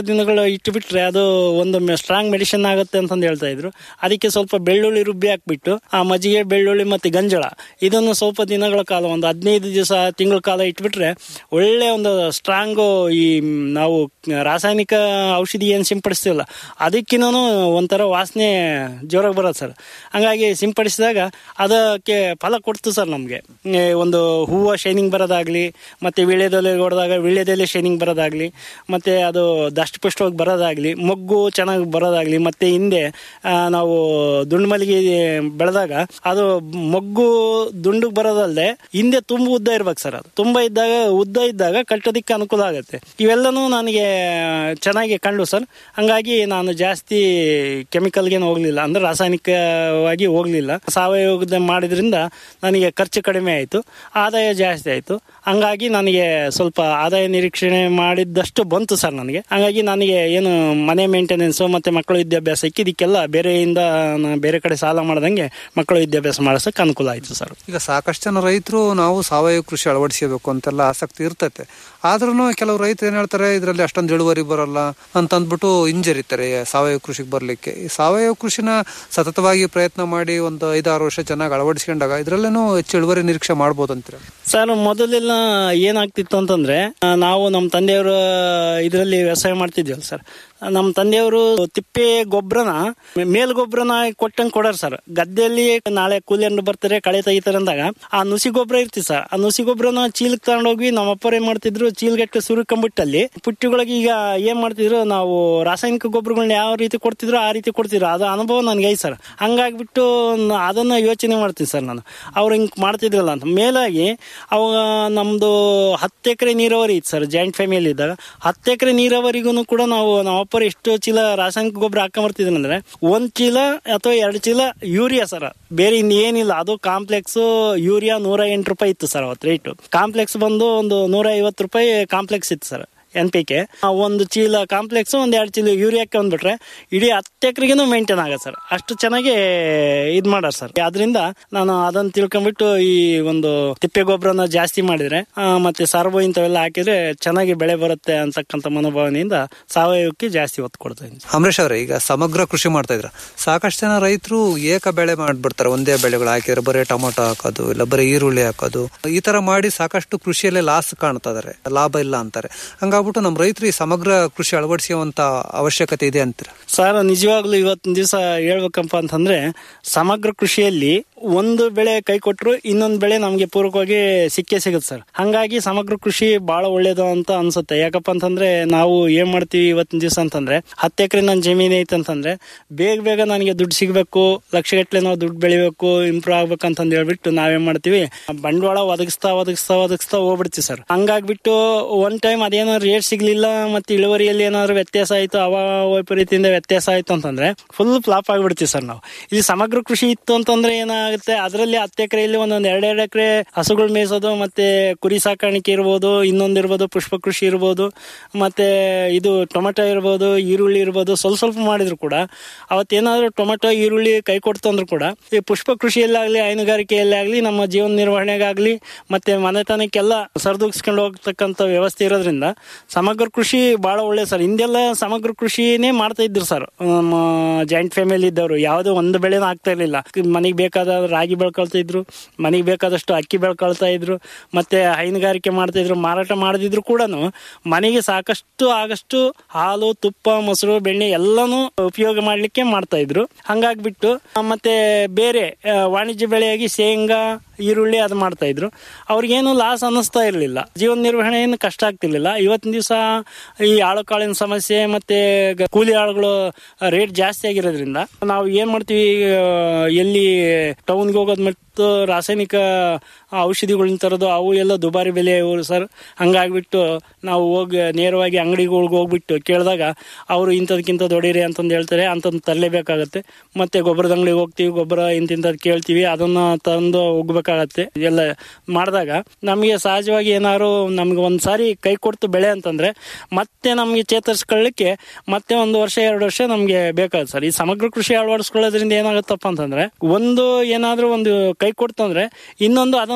ಇಟ್ಟುಬಿಟ್ರೆ ಅದು ಒಂದು ಸ್ಟ್ರಾಂಗ್ ಮೆಡಿಸಿನ್ ಆಗುತ್ತೆ ಅಂತಂದು ಹೇಳ್ತಾ ಇದ್ರು ಅದಕ್ಕೆ ಸ್ವಲ್ಪ ಬೆಳ್ಳುಳ್ಳಿ ರುಬ್ಬಿ ಹಾಕ್ಬಿಟ್ಟು ಆ ಮಜ್ಜಿಗೆ ಬೆಳ್ಳುಳ್ಳಿ ಮತ್ತೆ ಗಂಜಳ ಇದನ್ನು ಸ್ವಲ್ಪ ದಿನಗಳ ಕಾಲ ಒಂದು ಹದಿನೈದು ದಿವಸ ತಿಂಗಳ ಕಾಲ ಇಟ್ಬಿಟ್ರೆ ಒಳ್ಳೆ ಒಂದು ಸ್ಟ್ರಾಂಗು ಈ ನಾವು ರಾಸಾಯನಿಕ ಔಷಧಿ ಏನು ಸಿಂಪಡಿಸ್ತೀವಲ್ಲ ಅದಕ್ಕಿನ್ನೂ ಒಂಥರ ವಾಸನೆ ಜೋರಾಗಿ ಬರೋದು ಸರ್ ಹಂಗಾಗಿ ಸಿಂಪಡಿಸಿದಾಗ ಅದಕ್ಕೆ ಫಲ ಕೊಡ್ತು ಸರ್ ನಮಗೆ ಒಂದು ಹೂವು ಶೈನಿಂಗ್ ಬರೋದಾಗ್ಲಿ ಮತ್ತೆ ವಿಳ್ಯದೆಲೆ ಹೊಡೆದಾಗ ವಿಳ್ಯದೆಲೆ ಶೈನಿಂಗ್ ಬರೋದಾಗ್ಲಿ ಮತ್ತೆ ಅದು ದಷ್ಟಪುಷ್ಟವಾಗಿ ಬರೋದಾಗ್ಲಿ ಮೊಗ್ಗು ಚೆನ್ನಾಗಿ ಬರೋದಾಗ್ಲಿ ಮತ್ತೆ ಹಿಂದೆ ಆ, ನಾವು ದುಂಡು ಮಲ್ಲಿಗೆ ಬೆಳೆದಾಗ ಅದು ಮೊಗ್ಗು ದುಂಡಿಗೆ ಬರೋದಲ್ಲದೆ ಹಿಂದೆ ತುಂಬ ಉದ್ದ ಇರ್ಬೇಕು ಸರ್ ಅದು ತುಂಬ ಇದ್ದಾಗ ಉದ್ದ ಇದ್ದಾಗ ಕಟ್ಟೋದಕ್ಕೆ ಅನುಕೂಲ ಆಗುತ್ತೆ ಇವೆಲ್ಲನೂ ನನಗೆ ಚೆನ್ನಾಗಿ ಕಂಡು ಸರ್ ಹಂಗಾಗಿ ನಾನು ಜಾಸ್ತಿ ಕೆಮಿಕಲ್ಗೇನು ಹೋಗ್ಲಿಲ್ಲ ಅಂದ್ರೆ ರಾಸಾಯನಿಕವಾಗಿ ಹೋಗ್ಲಿಲ್ಲ ಸಾವಯವದ ಮಾಡಿದ್ರಿಂದ ನನಗೆ ಖರ್ಚು ಕಡಿಮೆ ಆಯಿತು ಆದಾಯ ಜಾಸ್ತಿ ಆಯಿತು ಹಂಗಾಗಿ ನನಗೆ ಸ್ವಲ್ಪ ಆದಾಯ ನಿರೀಕ್ಷಣೆ ಮಾಡಿದ್ದಷ್ಟು ಬಂತು ಸರ್ ನನಗೆ ಹಂಗಾಗಿ ನನಗೆ ಏನು ಮನೆ ಮೇಂಟೆನೆನ್ಸು ಮತ್ತೆ ಮಕ್ಕಳ ವಿದ್ಯಾಭ್ಯಾಸಕ್ಕೆ ಇದಕ್ಕೆಲ್ಲ ಬೇರೆಯಿಂದ ನಾನು ಬೇರೆ ಕಡೆ ಸಾಲ ಮಾಡ್ದಂಗೆ ಮಕ್ಕಳ ವಿದ್ಯಾಭ್ಯಾಸ ಮಾಡಿಸೋಕೆ ಅನುಕೂಲ ಆಯಿತು ಸರ್ ಈಗ ಸಾಕಷ್ಟು ಜನ ರೈತರು ನಾವು ಸಾವಯವ ಕೃಷಿ ಅಳವಡಿಸಬೇಕು ಅಂತೆಲ್ಲ ಆಸಕ್ತಿ ಇರ್ತೈತೆ ಆದ್ರೂ ಕೆಲವು ರೈತರು ಏನ್ ಹೇಳ್ತಾರೆ ಇದರಲ್ಲಿ ಅಷ್ಟೊಂದು ಇಳುವರಿ ಬರಲ್ಲ ಅಂತ ಅಂದ್ಬಿಟ್ಟು ಹಿಂಜರಿತಾರೆ ಸಾವಯವ ಕೃಷಿಗೆ ಬರ್ಲಿಕ್ಕೆ ಈ ಸಾವಯವ ಕೃಷಿನ ಸತತವಾಗಿ ಪ್ರಯತ್ನ ಮಾಡಿ ಒಂದು ಐದಾರು ವರ್ಷ ಚೆನ್ನಾಗಿ ಅಳವಡಿಸ್ಕೊಂಡಾಗ ಇದ್ರಲ್ಲೇನೂ ಹೆಚ್ಚು ಇಳುವರಿ ನಿರೀಕ್ಷೆ ಮಾಡ್ಬೋದು ಅಂತೀರ ಸರ್ ಮೊದಲೆಲ್ಲ ಏನಾಗ್ತಿತ್ತು ಅಂತಂದ್ರೆ ಆ, ನಾವು ನಮ್ಮ ತಂದೆಯವರು ಇದರಲ್ಲಿ ವ್ಯವಸಾಯ ಮಾಡ್ತಿದ್ವಲ್ಲ ಸರ್ ನಮ್ಮ ತಂದೆಯವರು ತಿಪ್ಪೆ ಗೊಬ್ಬರನ ಮೇಲ್ ಗೊಬ್ಬರನ ಕೊಟ್ಟಂಗೆ ಕೊಡೋರು ಸರ್ ಗದ್ದೆಯಲ್ಲಿ ನಾಳೆ ಕೂಲಿಯರು ಬರ್ತಾರೆ ಕಳೆ ತೆಗಿತಾರೆ ಅಂದಾಗ ಆ ನುಸಿ ಗೊಬ್ಬರ ಇರ್ತಿ ಸರ್ ಆ ನುಸಿ ಗೊಬ್ಬರನ ಚೀಲಕ್ಕೆ ತಗೊಂಡೋಗಿ ನಮ್ಮ ಅಪ್ಪರು ಏನ್ ಮಾಡ್ತಿದ್ರು ಚೀಲಗಟ್ಟೆ ಸುರುಕೊಂಬಿಟ್ಟಲ್ಲಿ ಪುಟ್ಟಿಗಳಿಗೆ ಈಗ ಏನ್ ಮಾಡ್ತಿದ್ರು ನಾವು ರಾಸಾಯನಿಕ ಗೊಬ್ಬರಗಳನ್ನ ಯಾವ ರೀತಿ ಕೊಡ್ತಿದ್ರು ಆ ರೀತಿ ಕೊಡ್ತಿದ್ರು ಅದು ಅನುಭವ ನನಗೆ ಐತೆ ಸರ್ ಹಂಗಾಗ್ಬಿಟ್ಟು ನ- ಅದನ್ನ ಯೋಚನೆ ಮಾಡ್ತೀನಿ ಸರ್ ನಾನು ಅವ್ರು ಹಿಂಗ್ ಮಾಡ್ತಿದ್ರಲ್ಲ ಅಂತ ಮೇಲಾಗಿ ಅವಾಗ ನಮ್ದು ಹತ್ತು ಎಕರೆ ನೀರಾವರಿ ಇತ್ತು ಸರ್ ಜಾಯಿಂಟ್ ಫ್ಯಾಮಿಲಿ ಇದ್ದಾಗ ಹತ್ತು ಎಕರೆ ನೀರಾವರಿಗೂ ಕೂಡ ನಾವು ನಮ್ಮ ಅಪ್ಪರು ಎಷ್ಟು ಚೀಲ ರಾಸಾಯನಿಕ ಗೊಬ್ಬರ ಹಾಕೊಂಬರ್ತಿದ್ರು ಅಂದ್ರೆ ಒಂದ್ ಚೀಲ ಅಥವಾ ಎರಡು ಚೀಲ ಯೂರಿಯಾ ಸರ್ ಬೇರೆ ಇನ್ನೇನಿಲ್ಲ ಅದು ಕಾಂಪ್ಲೆಕ್ಸ್ ಯೂರಿಯಾ ನೂರ ಎಂಟು ರೂಪಾಯಿ ಇತ್ತು ಸರ್ ಅವತ್ತು ರೇಟು ಕಾಂಪ್ಲೆಕ್ಸ್ ಬಂದು ಒಂದು ನೂರ ಐವತ್ತು ರೂಪಾಯಿ ಕಾಂಪ್ಲೆಕ್ಸ್ ಇತ್ತು ಸರ್ ಎನ್ ಪಿ ಕೆ ಒಂದು ಚೀಲ ಕಾಂಪ್ಲೆಕ್ಸ್ ಒಂದ್ ಎರಡು ಚೀಲ ಯೂರಿಯಾಕ್ಕೆ ಬಂದ್ಬಿಟ್ರೆ ಇಡೀ ಹತ್ತು ಎಕರೆಗೂ ಮೇಂಟೈನ್ ಆಗತ್ತೆ ಸರ್ ಅಷ್ಟು ಚೆನ್ನಾಗಿ ಇದ್ ಮಾಡಾರ ಸರ್ ಅದರಿಂದ ನಾನು ಅದನ್ನ ತಿಳ್ಕೊಂಡ್ಬಿಟ್ಟು ಈ ಒಂದು ತಿಪ್ಪೆ ಗೊಬ್ಬರನ ಜಾಸ್ತಿ ಮಾಡಿದ್ರೆ ಆ, ಮತ್ತೆ ಸರ್ಬೋ ಇಂಥವೆಲ್ಲ ಹಾಕಿದ್ರೆ ಚೆನ್ನಾಗಿ ಬೆಳೆ ಬರುತ್ತೆ ಅಂತಕ್ಕಂಥ ಮನೋಭಾವನೆಯಿಂದ ಸಾವಯವಕ್ಕೆ ಜಾಸ್ತಿ ಒತ್ತು ಕೊಡ್ತಾ ಇದ್ದೀನಿ ಅಮರೇಶ್ ಅವರೇ ಈಗ ಸಮಗ್ರ ಕೃಷಿ ಮಾಡ್ತಾ ಇದ್ರ ಸಾಕಷ್ಟು ಜನ ರೈತರು ಏಕ ಬೆಳೆ ಮಾಡ್ಬಿಡ್ತಾರೆ ಒಂದೇ ಬೆಳೆಗಳು ಹಾಕಿದ್ರೆ ಬರೀ ಟೊಮೊಟೊ ಹಾಕೋದು ಇಲ್ಲ ಬರೀ ಈರುಳ್ಳಿ ಹಾಕೋದು ಈ ತರ ಮಾಡಿ ಸಾಕಷ್ಟು ಕೃಷಿಯಲ್ಲೇ ಲಾಸ್ ಕಾಣ್ತಾ ಇದಾರೆ ಲಾಭ ಇಲ್ಲ ಅಂತಾರೆ ಹಂಗಾಗ್ಬಿಟ್ಟು ನಮ್ಮ ರೈತರು ಈ ಸಮಗ್ರ ಕೃಷಿ ಅಳವಡಿಸುವಂತ ಅವಶ್ಯಕತೆ ಇದೆ ಅಂತೀರ ಸರ್ ನಿಜವಾಗ್ಲೂ ಇವತ್ತಿನ ದಿವಸ ಹೇಳ್ಬೇಕಪ್ಪ ಅಂತಂದ್ರೆ ಸಮಗ್ರ ಕೃಷಿಯಲ್ಲಿ ಒಂದು ಬೆಳೆ ಕೈ ಕೊಟ್ಟರು ಇನ್ನೊಂದು ಬೆಳೆ ನಮಗೆ ಪೂರಕವಾಗಿ ಸಿಕ್ಕೇ ಸಿಗುತ್ತೆ ಸರ್ ಹಂಗಾಗಿ ಸಮಗ್ರ ಕೃಷಿ ಬಹಳ ಒಳ್ಳೇದು ಅಂತ ಅನ್ಸುತ್ತೆ ಯಾಕಪ್ಪ ಅಂತಂದ್ರೆ ನಾವು ಏನ್ ಮಾಡ್ತೀವಿ ಇವತ್ತಿನ ದಿವಸ ಅಂತಂದ್ರೆ ಹತ್ತು ಎಕರೆ ನನ್ನ ಜಮೀನು ಐತೆ ಅಂತಂದ್ರೆ ಬೇಗ ಬೇಗ ನನಗೆ ದುಡ್ಡು ಸಿಗ್ಬೇಕು ಲಕ್ಷಗಟ್ಟಲೆ ನಾವು ದುಡ್ಡು ಬೆಳಿಬೇಕು ಇಂಪ್ರೂವ್ ಆಗ್ಬೇಕು ಅಂತಂದು ಹೇಳ್ಬಿಟ್ಟು ನಾವೇನ್ ಮಾಡ್ತೀವಿ ಬಂಡವಾಳ ಒದಗಿಸ್ತಾ ಒದಗಿಸ್ತಾ ಒದಗಿಸ್ತಾ ಹೋಗ್ಬಿಡ್ತೀವಿ ಸರ್ ಹಂಗಾಗ್ಬಿಟ್ಟು ಒನ್ ಟೈಮ್ ಅದೇನೋ ರೇಟ್ ಸಿಗ್ಲಿಲ್ಲ ಮತ್ತೆ ಇಳುವರಿಯಲ್ಲಿ ಏನಾದ್ರು ವ್ಯತ್ಯಾಸ ಆಯ್ತು ಅವ ವೈಪರೀತ್ಯದಿಂದ ವ್ಯತ್ಯಾಸ ಆಯ್ತು ಅಂತಂದ್ರೆ ಫುಲ್ ಫ್ಲಾಪ್ ಆಗ್ಬಿಡ್ತೀವಿ ಸರ್ ನಾವು ಇಲ್ಲಿ ಸಮಗ್ರ ಕೃಷಿ ಇತ್ತು ಅಂತಂದ್ರೆ ಏನಾಗುತ್ತೆ ಅದರಲ್ಲಿ ಹತ್ತು ಎಕರೆಯಲ್ಲಿ ಒಂದೊಂದ್ ಎರಡೆರಡು ಎಕರೆ ಹಸುಗಳು ಮೇಯಿಸೋದು ಮತ್ತೆ ಕುರಿ ಸಾಕಾಣಿಕೆ ಇರ್ಬೋದು ಇನ್ನೊಂದು ಇರ್ಬೋದು ಪುಷ್ಪ ಕೃಷಿ ಇರ್ಬೋದು ಮತ್ತೆ ಇದು ಟೊಮೆಟೊ ಇರ್ಬೋದು ಈರುಳ್ಳಿ ಇರ್ಬೋದು ಸ್ವಲ್ಪ ಸ್ವಲ್ಪ ಮಾಡಿದ್ರು ಕೂಡ ಅವತ್ತೇನಾದ್ರೂ ಟೊಮೆಟೊ ಈರುಳ್ಳಿ ಕೈ ಕೊಡ್ತು ಅಂದ್ರೂ ಕೂಡ ಈ ಪುಷ್ಪ ಕೃಷಿಯಲ್ಲಾಗ್ಲಿ ಹೈನುಗಾರಿಕೆಯಲ್ಲೇ ಆಗ್ಲಿ ನಮ್ಮ ಜೀವನ ನಿರ್ವಹಣೆಗಾಗ್ಲಿ ಮತ್ತೆ ಮನೆತನಕ್ಕೆಲ್ಲ ಸರಿದೂಗಿಸ್ಕೊಂಡು ಹೋಗ್ತಕ್ಕಂಥ ವ್ಯವಸ್ಥೆ ಇರೋದ್ರಿಂದ ಸಮಗ್ರ ಕೃಷಿ ಬಹಳ ಒಳ್ಳೆ ಸರ್ ಹಿಂದೆಲ್ಲ ಸಮಗ್ರ ಕೃಷಿನೇ ಮಾಡ್ತಾ ಇದ್ರು ಸರ್ ನಮ್ಮ ಜಾಯಿಂಟ್ ಫ್ಯಾಮಿಲಿ ಇದ್ದವರು ಯಾವುದೋ ಒಂದು ಬೆಳೆನೂ ಆಗ್ತಾ ಇರ್ಲಿಲ್ಲ ಮನೆಗೆ ಬೇಕಾದ ರಾಗಿ ಬೆಳ್ಕೊಳ್ತಾ ಇದ್ರು ಮನೆಗೆ ಬೇಕಾದಷ್ಟು ಅಕ್ಕಿ ಬೆಳ್ಕೊಳ್ತಾ ಇದ್ರು ಮತ್ತೆ ಹೈನುಗಾರಿಕೆ ಮಾಡ್ತಾ ಇದ್ರು ಮಾರಾಟ ಮಾಡದಿದ್ರು ಕೂಡ ಮನೆಗೆ ಸಾಕಷ್ಟು ಆಗಷ್ಟು ಹಾಲು ತುಪ್ಪ ಮೊಸರು ಬೆಣ್ಣೆ ಎಲ್ಲಾನು ಉಪಯೋಗ ಮಾಡ್ಲಿಕ್ಕೆ ಮಾಡ್ತಾ ಇದ್ರು ಹಂಗಾಗ್ಬಿಟ್ಟು ಆ, ಮತ್ತೆ ಬೇರೆ ಆ, ವಾಣಿಜ್ಯ ಬೆಳೆಯಾಗಿ ಶೇಂಗಾ ಈರುಳ್ಳಿ ಅದು ಮಾಡ್ತಾ ಇದ್ರು ಅವ್ರಿಗೇನು ಲಾಸ್ ಅನ್ನಿಸ್ತಾ ಇರಲಿಲ್ಲ ಜೀವನ ನಿರ್ವಹಣೆ ಏನು ಕಷ್ಟ ಆಗ್ತಿರ್ಲಿಲ್ಲ ಇವತ್ತಿನ ದಿವಸ ಈ ಆಳು ಕಾಳಿನ ಸಮಸ್ಯೆ ಮತ್ತೆ ಗ- ಕೂಲಿ ಆಳುಗಳು ರೇಟ್ ಜಾಸ್ತಿ ಆಗಿರೋದ್ರಿಂದ ನಾವು ಏನ್ ಮಾಡ್ತೀವಿ ಆ, ಎಲ್ಲಿ ಟೌನ್ಗೆ ಹೋಗೋದ್ ಮತ್ತು ರಾಸಾಯನಿಕ ಔಷಧಿಗಳನ್ನ ತರೋದು ಅವು ಎಲ್ಲ ದುಬಾರಿ ಬೆಲೆ ಇವರು ಸರ್ ಹಂಗಾಗ್ಬಿಟ್ಟು ನಾವು ಹೋಗಿ ನೇರವಾಗಿ ಅಂಗಡಿಗಳಿಗೆ ಹೋಗ್ಬಿಟ್ಟು ಕೇಳಿದಾಗ ಅವರು ಇಂಥದಕ್ಕಿಂತ ದೊಡೀರಿ ಅಂತಂದು ಹೇಳ್ತಾರೆ ಅಂತಂದು ತರಲೇಬೇಕಾಗತ್ತೆ ಮತ್ತೆ ಗೊಬ್ಬರದ ಅಂಗಡಿಗೆ ಹೋಗ್ತೀವಿ ಗೊಬ್ಬರ ಇಂತಿಂಥದ್ದು ಕೇಳ್ತೀವಿ ಅದನ್ನ ತಂದು ಹೋಗ್ಬೇಕಾಗತ್ತೆ ಎಲ್ಲ ಮಾಡಿದಾಗ ನಮಗೆ ಸಹಜವಾಗಿ ಏನಾದ್ರು ನಮ್ಗೆ ಒಂದು ಸಾರಿ ಕೈ ಕೊಡ್ತು ಬೆಳೆ ಅಂತಂದ್ರೆ ಮತ್ತೆ ನಮಗೆ ಚೇತರಿಸ್ಕೊಳ್ಳಿಕ್ಕೆ ಮತ್ತೆ ಒಂದು ವರ್ಷ ಎರಡು ವರ್ಷ ನಮಗೆ ಬೇಕಾಗುತ್ತೆ ಸರ್ ಈ ಸಮಗ್ರ ಕೃಷಿ ಅಳವಡಿಸ್ಕೊಳ್ಳೋದ್ರಿಂದ ಏನಾಗುತ್ತಪ್ಪ ಅಂತಂದ್ರೆ ಒಂದು ಏನಾದ್ರೂ ಒಂದು ಕೈ ಕೊಡ್ತಂದ್ರೆ ಇನ್ನೊಂದು ಅದನ್ನ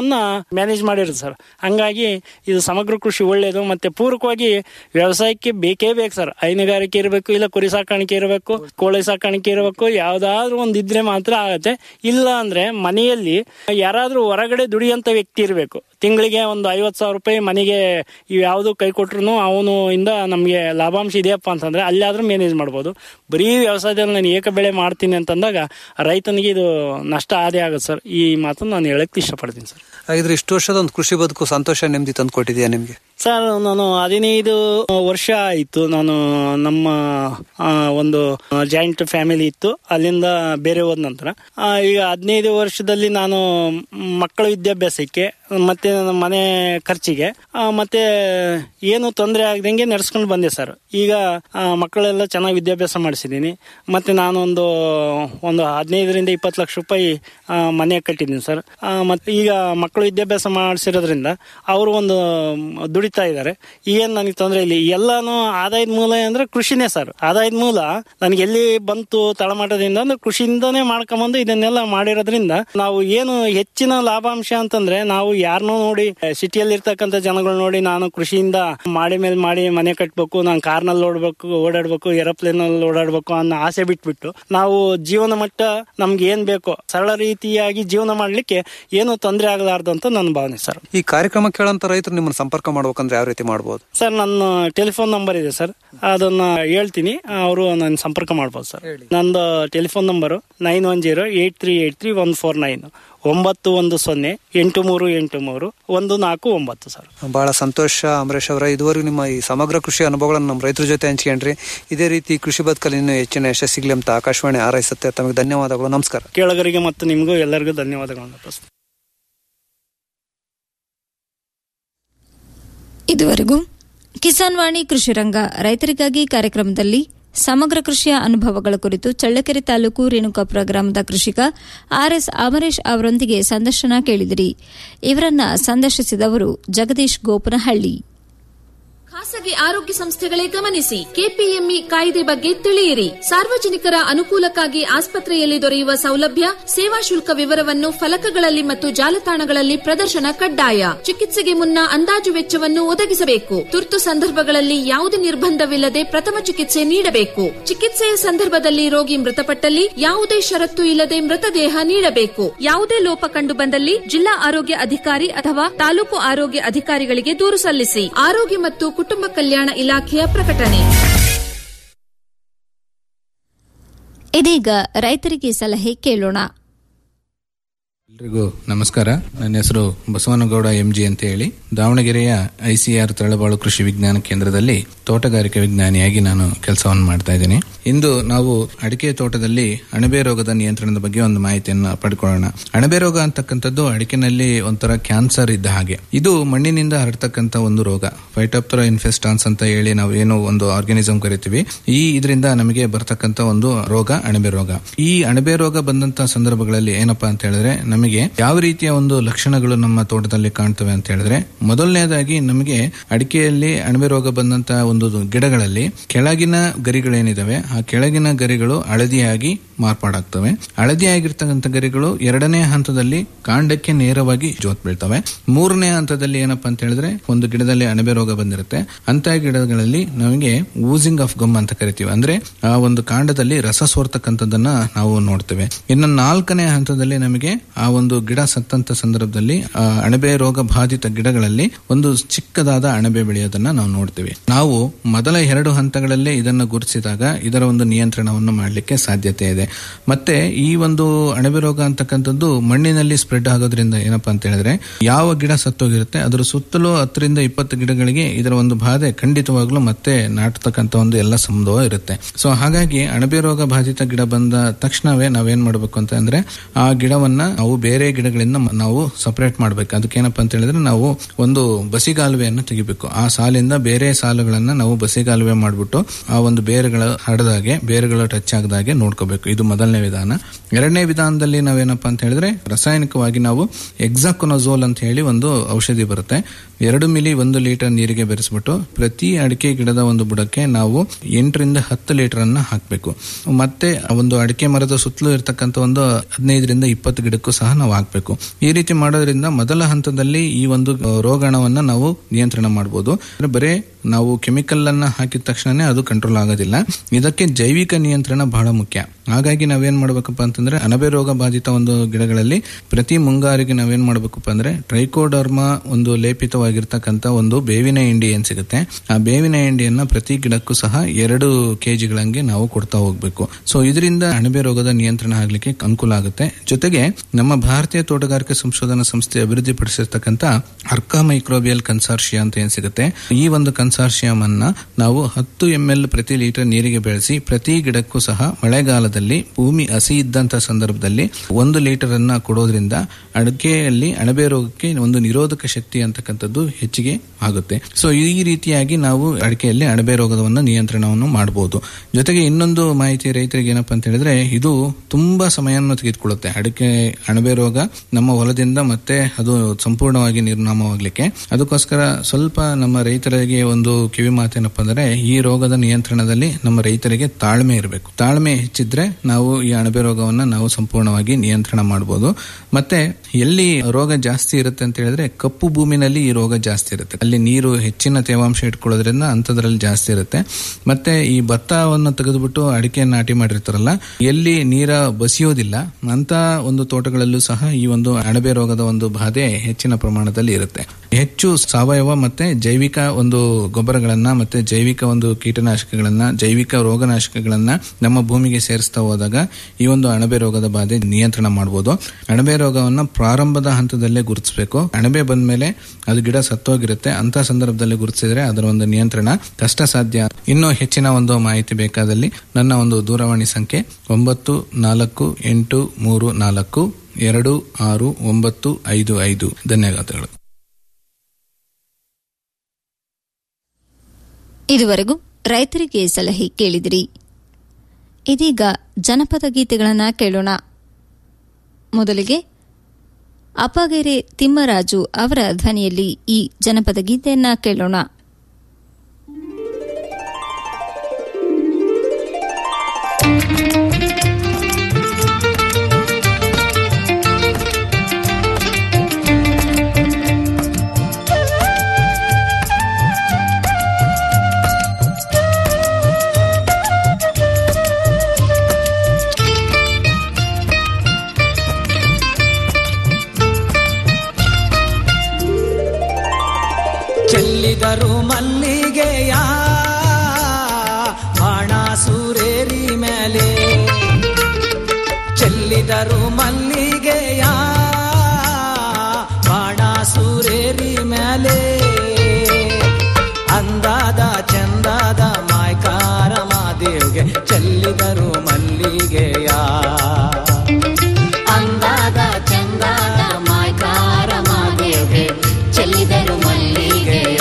ಎಲ್ಲವನ್ನ ಮ್ಯಾನೇಜ್ ಮಾಡಿರುತ್ತೆ ಸರ್ ಹಂಗಾಗಿ ಇದು ಸಮಗ್ರ ಕೃಷಿ ಒಳ್ಳೆಯದು ಮತ್ತೆ ಪೂರಕವಾಗಿ ವ್ಯವಸಾಯಕ್ಕೆ ಬೇಕೇ ಬೇಕು ಸರ್ ಹೈನುಗಾರಿಕೆ ಇರಬೇಕು ಇಲ್ಲ ಕುರಿ ಸಾಕಾಣಿಕೆ ಇರಬೇಕು ಕೋಳಿ ಸಾಕಾಣಿಕೆ ಇರಬೇಕು ಯಾವ್ದಾದ್ರು ಒಂದು ಇದ್ರೆ ಮಾತ್ರ ಆಗತ್ತೆ ಇಲ್ಲ ಅಂದ್ರೆ ಮನೆಯಲ್ಲಿ ಯಾರಾದ್ರೂ ಹೊರಗಡೆ ದುಡಿಯಂತ ವ್ಯಕ್ತಿ ಇರಬೇಕು ತಿಂಗಳಿಗೆ ಒಂದು ಐವತ್ತು ಸಾವಿರ ರೂಪಾಯಿ ಮನೆಗೆ ಇವು ಯಾವುದು ಕೈ ಕೊಟ್ರು ಅವನು ಇಂದ ನಮಗೆ ಲಾಭಾಂಶ ಇದೆಯಪ್ಪ ಅಂತಂದ್ರೆ ಅಲ್ಲಾದ್ರೂ ಮ್ಯಾನೇಜ್ ಮಾಡ್ಬೋದು ಬರೀ ವ್ಯವಸಾಯದಲ್ಲಿ ನಾನು ಏಕ ಬೆಳೆ ಮಾಡ್ತೀನಿ ಅಂತಂದಾಗ ರೈತನಿಗೆ ಇದು ನಷ್ಟ ಆದೇ ಆಗುತ್ತೆ ಸರ್ ಈ ಮಾತನ್ನು ನಾನು ಹೇಳಕ್ ಇಷ್ಟಪಡ್ತೀನಿ ಸರ್ ಹಾಗಿದ್ರೆ ಇಷ್ಟು ವರ್ಷದ ಒಂದು ಕೃಷಿ ಬದುಕು ಸಂತೋಷ ನೆಮ್ಮದಿ ತಂದು ಕೊಟ್ಟಿದ್ಯಾ ನಿಮ್ಗೆ ಸರ್ ನಾನು ಹದಿನೈದು ವರ್ಷ ಆಯಿತು ನಾನು ನಮ್ಮ ಆ, ಒಂದು ಜಾಯಿಂಟ್ ಫ್ಯಾಮಿಲಿ ಇತ್ತು ಅಲ್ಲಿಂದ ಬೇರೆ ಹೋದ ನಂತರ ಆ, ಈಗ ಹದಿನೈದು ವರ್ಷದಲ್ಲಿ ನಾನು ಮಕ್ಕಳ ವಿದ್ಯಾಭ್ಯಾಸಕ್ಕೆ ಮತ್ತೆ ನನ್ನ ಮನೆ ಖರ್ಚಿಗೆ ಆ, ಮತ್ತೆ ಏನು ತೊಂದರೆ ಆಗದಂಗೆ ನಡೆಸ್ಕೊಂಡು ಬಂದೆ ಸರ್ ಈಗ ಆ, ಮಕ್ಕಳೆಲ್ಲ ಚೆನ್ನಾಗಿ ವಿದ್ಯಾಭ್ಯಾಸ ಮಾಡಿಸಿದ್ದೀನಿ ಮತ್ತೆ ನಾನು ಒಂದು ಒಂದು ಹದಿನೈದರಿಂದ ಇಪ್ಪತ್ತು ಲಕ್ಷ ರೂಪಾಯಿ ಆ, ಮನೆ ಕಟ್ಟಿದ್ದೀನಿ ಸರ್ ಆ, ಮತ್ತೆ ಈಗ ಮಕ್ಕಳು ವಿದ್ಯಾಭ್ಯಾಸ ಮಾಡಿಸಿರೋದ್ರಿಂದ ಅವರು ಒಂದು ದುಡಿತಾ ಇದ್ದಾರೆ ಏನು ನನಗೆ ತೊಂದರೆ ಇಲ್ಲ ಎಲ್ಲಾನು ಆದಾಯದ ಮೂಲ ಅಂದ್ರೆ ಕೃಷಿನೇ ಸರ್ ಆದಾಯದ ಮೂಲ ನನಗೆ ಎಲ್ಲಿ ಬಂತು ತಳಮಟ್ಟದಿಂದ ಅಂದ್ರೆ ಕೃಷಿಯಿಂದನೇ ಮಾಡ್ಕೊಂಬಂದು ಇದನ್ನೆಲ್ಲ ಮಾಡಿರೋದ್ರಿಂದ ನಾವು ಏನು ಹೆಚ್ಚಿನ ಲಾಭಾಂಶ ಅಂತಂದ್ರೆ ನಾವು ಯಾರನ್ನೋ ನೋಡಿ ಸಿಟಿಯಲ್ಲಿ ಇರ್ತಕ್ಕಂಥ ಜನಗಳು ನೋಡಿ ನಾನು ಕೃಷಿಯಿಂದ ಮಾಡಿ ಮೇಲೆ ಮಾಡಿ ಮನೆ ಕಟ್ಟಬೇಕು ನಾನು ಕಾರ್ನಲ್ಲಿ ಓಡಬೇಕು ಓಡಾಡ್ಬೇಕು ಏರೋಪ್ಲೇನ್ ಅಲ್ಲಿ ಓಡಾಡ್ಬೇಕು ಅನ್ನೋ ಆಸೆ ಬಿಟ್ಬಿಟ್ಟು ನಾವು ಜೀವನ ಮಟ್ಟ ನಮ್ಗೆ ಏನ್ ಬೇಕೋ ಸರಳ ರೀತಿಯಾಗಿ ಜೀವನ ಮಾಡ್ಲಿಕ್ಕೆ ಏನು ತೊಂದರೆ ಆಗಲಾರ್ದು ಅಂತ ನನ್ನ ಭಾವನೆ ಸರ್ ಈ ಕಾರ್ಯಕ್ರಮ ಕೇಳಂತ ರೈತರು ನಿಮ್ಮನ್ನ ಸಂಪರ್ಕ ಮಾಡ್ಬೇಕಂದ್ರೆ ಯಾವ ರೀತಿ ಮಾಡ್ಬೋದು ಸರ್ ನನ್ನ ಟೆಲಿಫೋನ್ ನಂಬರ್ ಇದೆ ಸರ್ ಅದನ್ನ ಹೇಳ್ತೀನಿ ಅವರು ನನ್ನ ಸಂಪರ್ಕ ಮಾಡ್ಬೋದು ಸರ್ ನಂದು telephone number nine one zero eight three eight three one four nine ಒಂಬತ್ತು ಒಂದು ಸೊನ್ನೆ ಎಂಟು ಮೂರು ಎಂಟು ಮೂರು ಒಂದು ನಾಲ್ಕು ಒಂಬತ್ತು ಸರ್ ಬಹಳ ಸಂತೋಷ ಅಂಬರೀಶ್ ಅವರ ಇದುವರೆಗೂ ನಿಮ್ಮ ಈ ಸಮಗ್ರ ಕೃಷಿ ಅನುಭವಗಳನ್ನು ನಮ್ಮ ರೈತರ ಜೊತೆ ಹಂಚ್ಕೊಂಡ್ರಿ ಇದೇ ರೀತಿ ಕೃಷಿ ಬದುಕಲ್ಲಿ ಇನ್ನೂ ಹೆಚ್ಚಿನ ಯಶಸ್ಸಿಗ್ಲಿ ಅಂತ ಆಕಾಶವಾಣಿ ಹಾರೈಸುತ್ತೆ ತಮಗೆ ಧನ್ಯವಾದಗಳು ನಮಸ್ಕಾರ ಕೇಳಗರಿಗೆ ಮತ್ತು ನಿಮಗೂ ಎಲ್ಲರಿಗೂ ಧನ್ಯವಾದಗಳನ್ನು ಅರ್ಪಿಸ್ತೀನಿ. ಇದುವರೆಗೂ ಕಿಸಾನ್ ವಾಣಿ ಕೃಷಿ ರಂಗ ರೈತರಿಗಾಗಿ ಕಾರ್ಯಕ್ರಮದಲ್ಲಿ ಸಮಗ್ರ ಕೃಷಿಯ ಅನುಭವಗಳ ಕುರಿತು ಚಳ್ಳಕೆರೆ ತಾಲೂಕು ರೇಣುಕಾಪುರ ಗ್ರಾಮದ ಕೃಷಿಕ ಆರ್ಎಸ್ ಅಮರೇಶ್ ಅವರೊಂದಿಗೆ ಸಂದರ್ಶನ ಕೇಳಿದಿರಿ ಇವರನ್ನ ಸಂದರ್ಶಿಸಿದವರು ಜಗದೀಶ್ ಗೋಪನಹಳ್ಳಿ ಖಾಸಗಿ ಆರೋಗ್ಯ ಸಂಸ್ಥೆಗಳೇ ಗಮನಿಸಿ ಕೆಪಿಎಂಇ ಕಾಯ್ದೆ ಬಗ್ಗೆ ತಿಳಿಯಿರಿ ಸಾರ್ವಜನಿಕರ ಅನುಕೂಲಕ್ಕಾಗಿ ಆಸ್ಪತ್ರೆಯಲ್ಲಿ ದೊರೆಯುವ ಸೌಲಭ್ಯ ಸೇವಾ ಶುಲ್ಕ ವಿವರವನ್ನು ಫಲಕಗಳಲ್ಲಿ ಮತ್ತು ಜಾಲತಾಣಗಳಲ್ಲಿ ಪ್ರದರ್ಶನ ಕಡ್ಡಾಯ ಚಿಕಿತ್ಸೆಗೆ ಮುನ್ನ ಅಂದಾಜು ವೆಚ್ಚವನ್ನು ಒದಗಿಸಬೇಕು ತುರ್ತು ಸಂದರ್ಭಗಳಲ್ಲಿ ಯಾವುದೇ ನಿರ್ಬಂಧವಿಲ್ಲದೆ ಪ್ರಥಮ ಚಿಕಿತ್ಸೆ ನೀಡಬೇಕು ಚಿಕಿತ್ಸೆಯ ಸಂದರ್ಭದಲ್ಲಿ ರೋಗಿ ಮೃತಪಟ್ಟಲ್ಲಿ ಯಾವುದೇ ಷರತ್ತು ಇಲ್ಲದೆ ಮೃತದೇಹ ನೀಡಬೇಕು ಯಾವುದೇ ಲೋಪ ಕಂಡು ಬಂದಲ್ಲಿ ಜಿಲ್ಲಾ ಆರೋಗ್ಯ ಅಧಿಕಾರಿ ಅಥವಾ ತಾಲೂಕು ಆರೋಗ್ಯ ಅಧಿಕಾರಿಗಳಿಗೆ ದೂರು ಸಲ್ಲಿಸಿ ಆರೋಗ್ಯ ಮತ್ತು ಕುಟುಂಬ ಕಲ್ಯಾಣ ಇಲಾಖೆಯ ಪ್ರಕಟಣೆ ಇದೀಗ ರೈತರಿಗೆ ಸಲಹೆ ಕೇಳೋಣ ಎಲ್ರಿಗೂ ನಮಸ್ಕಾರ ನನ್ನ ಹೆಸರು ಬಸವನಗೌಡ ಎಂಜಿ ಅಂತ ಹೇಳಿ ದಾವಣಗೆರೆಯ ಐಸಿಆರ್ ತಳಬಾಳು ಕೃಷಿ ವಿಜ್ಞಾನ ಕೇಂದ್ರದಲ್ಲಿ ತೋಟಗಾರಿಕೆ ವಿಜ್ಞಾನಿಯಾಗಿ ನಾನು ಕೆಲಸವನ್ನು ಮಾಡ್ತಾ ಇದ್ದೀನಿ ಇಂದು ನಾವು ಅಡಿಕೆ ತೋಟದಲ್ಲಿ ಅಣಬೆ ರೋಗದ ನಿಯಂತ್ರಣದ ಬಗ್ಗೆ ಒಂದು ಮಾಹಿತಿಯನ್ನು ಪಡ್ಕೊಳ್ಳೋಣ ಅಣಬೆ ರೋಗ ಅಂತಕ್ಕಂಥದ್ದು ಅಡಿಕೆನಲ್ಲಿ ಒಂಥರ ಕ್ಯಾನ್ಸರ್ ಇದ್ದ ಹಾಗೆ ಇದು ಮಣ್ಣಿನಿಂದ ಹರಡ್ತಕ್ಕಂಥ ಒಂದು ರೋಗ ಫೈಟೋಪ್ತರಾ ಇನ್ಫೆಸ್ಟಾನ್ಸ್ ಅಂತ ಹೇಳಿ ನಾವು ಏನು ಒಂದು ಆರ್ಗಾನಿಸಮ್ ಕರಿತೀವಿ ಈ ಇದರಿಂದ ನಮಗೆ ಬರ್ತಕ್ಕಂಥ ಒಂದು ರೋಗ ಅಣಬೆ ರೋಗ ಈ ಅಣಬೆ ರೋಗ ಬಂದಂತ ಸಂದರ್ಭಗಳಲ್ಲಿ ಏನಪ್ಪಾ ಅಂತ ಹೇಳಿದ್ರೆ ನಮಗೆ ಯಾವ ರೀತಿಯ ಒಂದು ಲಕ್ಷಣಗಳು ನಮ್ಮ ತೋಟದಲ್ಲಿ ಕಾಣ್ತವೆ ಅಂತ ಹೇಳಿದ್ರೆ ಮೊದಲನೇದಾಗಿ ನಮಗೆ ಅಡಿಕೆಯಲ್ಲಿ ಅಣಬೆ ರೋಗ ಬಂದಂತ ಒಂದು ಗಿಡಗಳಲ್ಲಿ ಕೆಳಗಿನ ಗರಿಗಳೇನಿದಾವೆ ಆ ಕೆಳಗಿನ ಗರಿಗಳು ಹಳದಿಯಾಗಿ ಮಾರ್ಪಾಡಾಗ್ತವೆ ಹಳದಿಯಾಗಿರ್ತಕ್ಕಂಥ ಗರಿಗಳು ಎರಡನೇ ಹಂತದಲ್ಲಿ ಕಾಂಡಕ್ಕೆ ನೇರವಾಗಿ ಜೋತ್ ಬೀಳ್ತವೆ ಮೂರನೇ ಹಂತದಲ್ಲಿ ಏನಪ್ಪಾ ಅಂತ ಹೇಳಿದ್ರೆ ಒಂದು ಗಿಡದಲ್ಲಿ ಅಣಬೆ ರೋಗ ಬಂದಿರುತ್ತೆ ಅಂತ ಗಿಡಗಳಲ್ಲಿ ನಮಗೆ ಊಸಿಂಗ್ ಆಫ್ ಗಮ್ ಅಂತ ಕರಿತೀವಿ ಅಂದ್ರೆ ಆ ಒಂದು ಕಾಂಡದಲ್ಲಿ ರಸ ಸೋರ್ತಕ್ಕಂಥದ್ದನ್ನ ನಾವು ನೋಡ್ತೇವೆ ಇನ್ನು ನಾಲ್ಕನೇ ಹಂತದಲ್ಲಿ ನಮಗೆ ಆ ಒಂದು ಗಿಡ ಸತ್ತಂತ ಸಂದರ್ಭದಲ್ಲಿ ಆ ಅಣಬೆ ರೋಗ ಬಾಧಿತ ಗಿಡಗಳಲ್ಲಿ ಒಂದು ಚಿಕ್ಕದಾದ ಅಣಬೆ ಬೆಳೆಯೋದನ್ನ ನಾವು ನೋಡ್ತೇವೆ ನಾವು ಮೊದಲ ಎರಡು ಹಂತಗಳಲ್ಲೇ ಇದನ್ನು ಗುರುತಿಸಿದಾಗ ಇದರ ಒಂದು ನಿಯಂತ್ರಣವನ್ನು ಮಾಡಲಿಕ್ಕೆ ಸಾಧ್ಯತೆ ಇದೆ ಮತ್ತೆ ಈ ಒಂದು ಅಣಬೆ ರೋಗ ಅಂತಕ್ಕಂಥದ್ದು ಮಣ್ಣಿನಲ್ಲಿ ಸ್ಪ್ರೆಡ್ ಆಗೋದ್ರಿಂದ ಏನಪ್ಪಾ ಅಂತ ಹೇಳಿದ್ರೆ ಯಾವ ಗಿಡ ಸತ್ತೋಗಿರುತ್ತೆ ಅದರ ಸುತ್ತಲೂ ಹತ್ತರಿಂದ ಇಪ್ಪತ್ತು ಗಿಡಗಳಿಗೆ ಇದರ ಒಂದು ಬಾಧೆ ಖಂಡಿತವಾಗ್ಲೂ ಮತ್ತೆ ನಾಟತಕ್ಕಂಥ ಒಂದು ಎಲ್ಲ ಸಂಭವ ಇರುತ್ತೆ ಸೊ ಹಾಗಾಗಿ ಅಣಬೆ ರೋಗ ಬಾಧಿತ ಗಿಡ ಬಂದ ತಕ್ಷಣವೇ ನಾವೇನ್ ಮಾಡಬೇಕು ಅಂತ ಅಂದ್ರೆ ಆ ಗಿಡವನ್ನ ನಾವು ಬೇರೆ ಗಿಡಗಳಿಂದ ಮ- ನಾವು ಸಪರೇಟ್ ಮಾಡ್ಬೇಕು ಅದಕ್ಕೇನಪ್ಪ ಅಂತ ಹೇಳಿದ್ರೆ ನಾವು ಒಂದು ಬಸಿಗಾಲುವೆಯನ್ನು ತೆಗಿಬೇಕು ಆ ಸಾಲಿಂದ ಬೇರೆ ಸಾಲುಗಳನ್ನ ನಾವು ಬಸಿಗಾಲುವೆ ಮಾಡ್ಬಿಟ್ಟು ಆ ಒಂದು ಬೇರುಗಳ ಹಡದಾಗೆ ಬೇರುಗಳ ಟಚ್ ಆಗದಾಗೆ ನೋಡ್ಕೋಬೇಕು ಇದು ಮೊದಲನೇ ವಿಧಾನ ಎರಡನೇ ವಿಧಾನದಲ್ಲಿ ನಾವೇನಪ್ಪ ಅಂತ ಹೇಳಿದ್ರೆ ರಾಸಾಯನಿಕವಾಗಿ ನಾವು ಎಕ್ಸಾಕೊನಜೋಲ್ ಅಂತ ಹೇಳಿ ಒಂದು ಔಷಧಿ ಬರುತ್ತೆ ಎರಡು ಮಿಲಿ ಒಂದು ಲೀಟರ್ ನೀರಿಗೆ ಬೆರೆಸ್ಬಿಟ್ಟು ಪ್ರತಿ ಅಡಿಕೆ ಗಿಡದ ಒಂದು ಬುಡಕ್ಕೆ ನಾವು ಎಂಟರಿಂದ ಹತ್ತು ಲೀಟರ್ ಅನ್ನ ಹಾಕಬೇಕು ಮತ್ತೆ ಒಂದು ಅಡಿಕೆ ಮರದ ಸುತ್ತಲೂ ಇರತಕ್ಕಂತ ಒಂದು ಹದಿನೈದರಿಂದ ಇಪ್ಪತ್ತು ಗಿಡಕ್ಕೂ ಸಹ ನಾವು ಹಾಕಬೇಕು ಈ ರೀತಿ ಮಾಡೋದ್ರಿಂದ ಮೊದಲ ಹಂತದಲ್ಲಿ ಈ ಒಂದು ರೋಗಾಣವನ್ನ ನಾವು ನಿಯಂತ್ರಣ ಮಾಡಬಹುದು ಅಂದ್ರೆ ಬರೇ ನಾವು ಕೆಮಿಕಲ್ ಅನ್ನ ಹಾಕಿದ ತಕ್ಷಣನೇ ಅದು ಕಂಟ್ರೋಲ್ ಆಗೋದಿಲ್ಲ ಇದಕ್ಕೆ ಜೈವಿಕ ನಿಯಂತ್ರಣ ಬಹಳ ಮುಖ್ಯ ಹಾಗಾಗಿ ನಾವೇನ್ ಮಾಡ್ಬೇಕಪ್ಪ ಅಂತಂದ್ರೆ ಅನಬೆ ರೋಗ ಬಾಧಿತ ಒಂದು ಗಿಡಗಳಲ್ಲಿ ಪ್ರತಿ ಮುಂಗಾರಿಗೆ ನಾವೇನ್ ಮಾಡ್ಬೇಕಪ್ಪ ಅಂದ್ರೆ ಟ್ರೈಕೋಡರ್ಮಾ ಒಂದು ಲೇಪಿತವಾಗಿರ್ತಕ್ಕಂತ ಒಂದು ಬೇವಿನ ಹಿಂಡಿ ಏನ್ ಸಿಗುತ್ತೆ ಆ ಬೇವಿನ ಹಿಂಡಿಯನ್ನ ಪ್ರತಿ ಗಿಡಕ್ಕೂ ಸಹ ಎರಡು ಕೆಜಿಗಳಂಗೆ ನಾವು ಕೊಡ್ತಾ ಹೋಗ್ಬೇಕು ಸೊ ಇದರಿಂದ ಅಣಬೆ ರೋಗದ ನಿಯಂತ್ರಣ ಆಗ್ಲಿಕ್ಕೆ ಅನುಕೂಲ ಆಗುತ್ತೆ ಜೊತೆಗೆ ನಮ್ಮ ಭಾರತೀಯ ತೋಟಗಾರಿಕೆ ಸಂಶೋಧನಾ ಸಂಸ್ಥೆ ಅಭಿವೃದ್ಧಿಪಡಿಸಿರ್ತಕ್ಕಂಥ ಅರ್ಕಾ ಮೈಕ್ರೋಬಿಯಲ್ ಕನ್ಸಾರ್ಷಿಯಾ ಅಂತ ಏನ್ ಸಿಗುತ್ತೆ ಈ ಒಂದು ಕನ್ಸಾರ್ಷಿಯಂ ಅನ್ನ ನಾವು ಹತ್ತು ಎಂ ಎಲ್ ಪ್ರತಿ ಲೀಟರ್ ನೀರಿಗೆ ಬೆಳೆಸಿ ಪ್ರತಿ ಗಿಡಕ್ಕೂ ಸಹ ಮಳೆಗಾಲದಲ್ಲಿ ಭೂಮಿ ಹಸಿ ಇದ್ದಂತ ಸಂದರ್ಭದಲ್ಲಿ ಒಂದು ಲೀಟರ್ ಅನ್ನ ಕೊಡೋದ್ರಿಂದ ಅಡಿಕೆಯಲ್ಲಿ ಅಣಬೆ ರೋಗಕ್ಕೆ ಒಂದು ನಿರೋಧಕ ಶಕ್ತಿ ಅಂತಕ್ಕಂಥದ್ದು ಹೆಚ್ಚಿಗೆ ಆಗುತ್ತೆ ಸೊ ಈ ರೀತಿಯಾಗಿ ನಾವು ಅಡಿಕೆಯಲ್ಲಿ ಅಣಬೆ ರೋಗವನ್ನು ನಿಯಂತ್ರಣವನ್ನು ಮಾಡಬಹುದು ಜೊತೆಗೆ ಇನ್ನೊಂದು ಮಾಹಿತಿ ರೈತರಿಗೆ ಏನಪ್ಪಾ ಅಂತ ಹೇಳಿದ್ರೆ ಇದು ತುಂಬಾ ಸಮಯವನ್ನು ತೆಗೆದುಕೊಳ್ಳುತ್ತೆ ಅಡಿಕೆ ಅಣಬೆ ರೋಗ ನಮ್ಮ ಹೊಲದಿಂದ ಮತ್ತೆ ಅದು ಸಂಪೂರ್ಣವಾಗಿ ನಿರ್ನಾಮವಾಗ್ಲಿಕ್ಕೆ ಅದಕ್ಕೋಸ್ಕರ ಸ್ವಲ್ಪ ನಮ್ಮ ರೈತರಿಗೆ ಒಂದು ಕಿವಿ ಮಾತೇನಪ್ಪ ಅಂದ್ರೆ ಈ ರೋಗದ ನಿಯಂತ್ರಣದಲ್ಲಿ ನಮ್ಮ ರೈತರಿಗೆ ತಾಳ್ಮೆ ಇರಬೇಕು ತಾಳ್ಮೆ ಹೆಚ್ಚಿದ್ರೆ ನಾವು ಈ ಅಣಬೆ ರೋಗವನ್ನ ನಾವು ಸಂಪೂರ್ಣವಾಗಿ ನಿಯಂತ್ರಣ ಮಾಡಬಹುದು ಮತ್ತೆ ಎಲ್ಲಿ ರೋಗ ಜಾಸ್ತಿ ಇರುತ್ತೆ ಅಂತ ಹೇಳಿದ್ರೆ ಕಪ್ಪು ಭೂಮಿನಲ್ಲಿ ಈ ರೋಗ ಜಾಸ್ತಿ ಇರುತ್ತೆ ಅಲ್ಲಿ ನೀರು ಹೆಚ್ಚಿನ ತೇವಾಂಶ ಇಟ್ಕೊಳ್ಳೋದ್ರಿಂದ ಅಂಥದ್ರಲ್ಲಿ ಜಾಸ್ತಿ ಇರುತ್ತೆ ಮತ್ತೆ ಈ ಭತ್ತವನ್ನು ತೆಗೆದುಬಿಟ್ಟು ಅಡಿಕೆ ನಾಟಿ ಮಾಡಿರ್ತಾರಲ್ಲ ಎಲ್ಲಿ ನೀರ ಬಸಿಯೋದಿಲ್ಲ ಅಂತ ಒಂದು ತೋಟಗಳಲ್ಲೂ ಸಹ ಈ ಒಂದು ಅಣಬೆ ರೋಗದ ಒಂದು ಬಾಧೆ ಹೆಚ್ಚಿನ ಪ್ರಮಾಣದಲ್ಲಿ ಇರುತ್ತೆ ಹೆಚ್ಚು ಸಾವಯವ ಮತ್ತೆ ಜೈವಿಕ ಒಂದು ಗೊಬ್ಬರಗಳನ್ನ ಮತ್ತೆ ಜೈವಿಕ ಒಂದು ಕೀಟನಾಶಕಗಳನ್ನ ಜೈವಿಕ ರೋಗನಾಶಕಗಳನ್ನ ನಮ್ಮ ಭೂಮಿಗೆ ಸೇರಿಸ್ತಾ ಹೋದಾಗ ಈ ಒಂದು ಅಣಬೆ ರೋಗದ ಬಾಧೆ ನಿಯಂತ್ರಣ ಮಾಡಬಹುದು ಅಣಬೆ ರೋಗವನ್ನ ಪ್ರಾರಂಭದ ಹಂತದಲ್ಲೇ ಗುರುತಿಸಬೇಕು ಅಣಬೆ ಬಂದ್ಮೇಲೆ ಅದು ಗಿಡ ಸತ್ತೋಗಿರುತ್ತೆ ಅಂತ ಸಂದರ್ಭದಲ್ಲಿ ಗುರುತಿಸಿದ್ರೆ ಅದರ ಒಂದು ನಿಯಂತ್ರಣ ಕಷ್ಟ ಸಾಧ್ಯ ಇನ್ನೂ ಹೆಚ್ಚಿನ ಒಂದು ಮಾಹಿತಿ ಬೇಕಾದಲ್ಲಿ ನನ್ನ ಒಂದು ದೂರವಾಣಿ ಸಂಖ್ಯೆ ಒಂಬತ್ತು ನಾಲ್ಕು ಎಂಟು ಮೂರು ನಾಲ್ಕು ಎರಡು ಆರು ಒಂಬತ್ತು ಐದು ಐದು ಧನ್ಯವಾದಗಳು ಇದುವರೆಗೂ ರೈತರಿಗೆ ಸಲಹೆ ಕೇಳಿದಿರಿ ಇದೀಗ ಜನಪದ ಗೀತೆಗಳನ್ನು ಕೇಳೋಣ ಮೊದಲಿಗೆ ಅಪಗೆರೆ ತಿಮ್ಮರಾಜು ಅವರ ಧ್ವನಿಯಲ್ಲಿ ಈ ಜನಪದ ಗೀತೆಯನ್ನ ಕೇಳೋಣ ಚೆಲ್ಲಿದರು ಮಲ್ಲಿಗೆಯ ಬಾಣ ಸೂರೇರಿ ಮೇಲೆ ಚೆಲ್ಲಿದರು ಮಲ್ಲಿಗೆಯ ಬಾಣ ಸೂರೇರಿ ಮೇಲೆ ಅಂದಾದ ಚಂದಾದ ಮಾಯ್ಕಾರ ಮಾದೇವ್ಗೆ ಚೆಲ್ಲಿದರು ಮಲ್ಲಿಗೆಯ ಅಂದಾದ ಚಂದಾದ ಮಾಯ್ಕಾರ ಮಾದೇವ್ಗೆ ಚೆಲ್ಲಿದರು ಮಲ್ಲಿಗೆಯ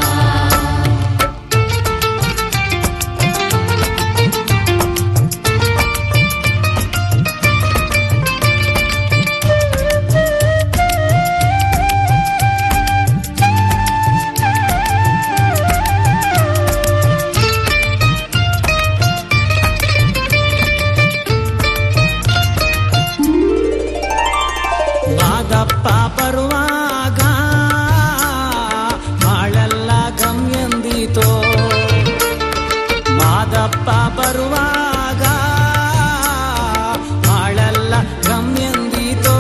ಮಾದಪ್ಪ ಬರುವಾಗ ಬಾಳೆಲ್ಲ ಗಮ್ಯಂದಿತೋ ಮಾದಪ್ಪ ಬರುವಾಗ ಬಾಳೆಲ್ಲ ಗಮ್ಯಂದಿತೋ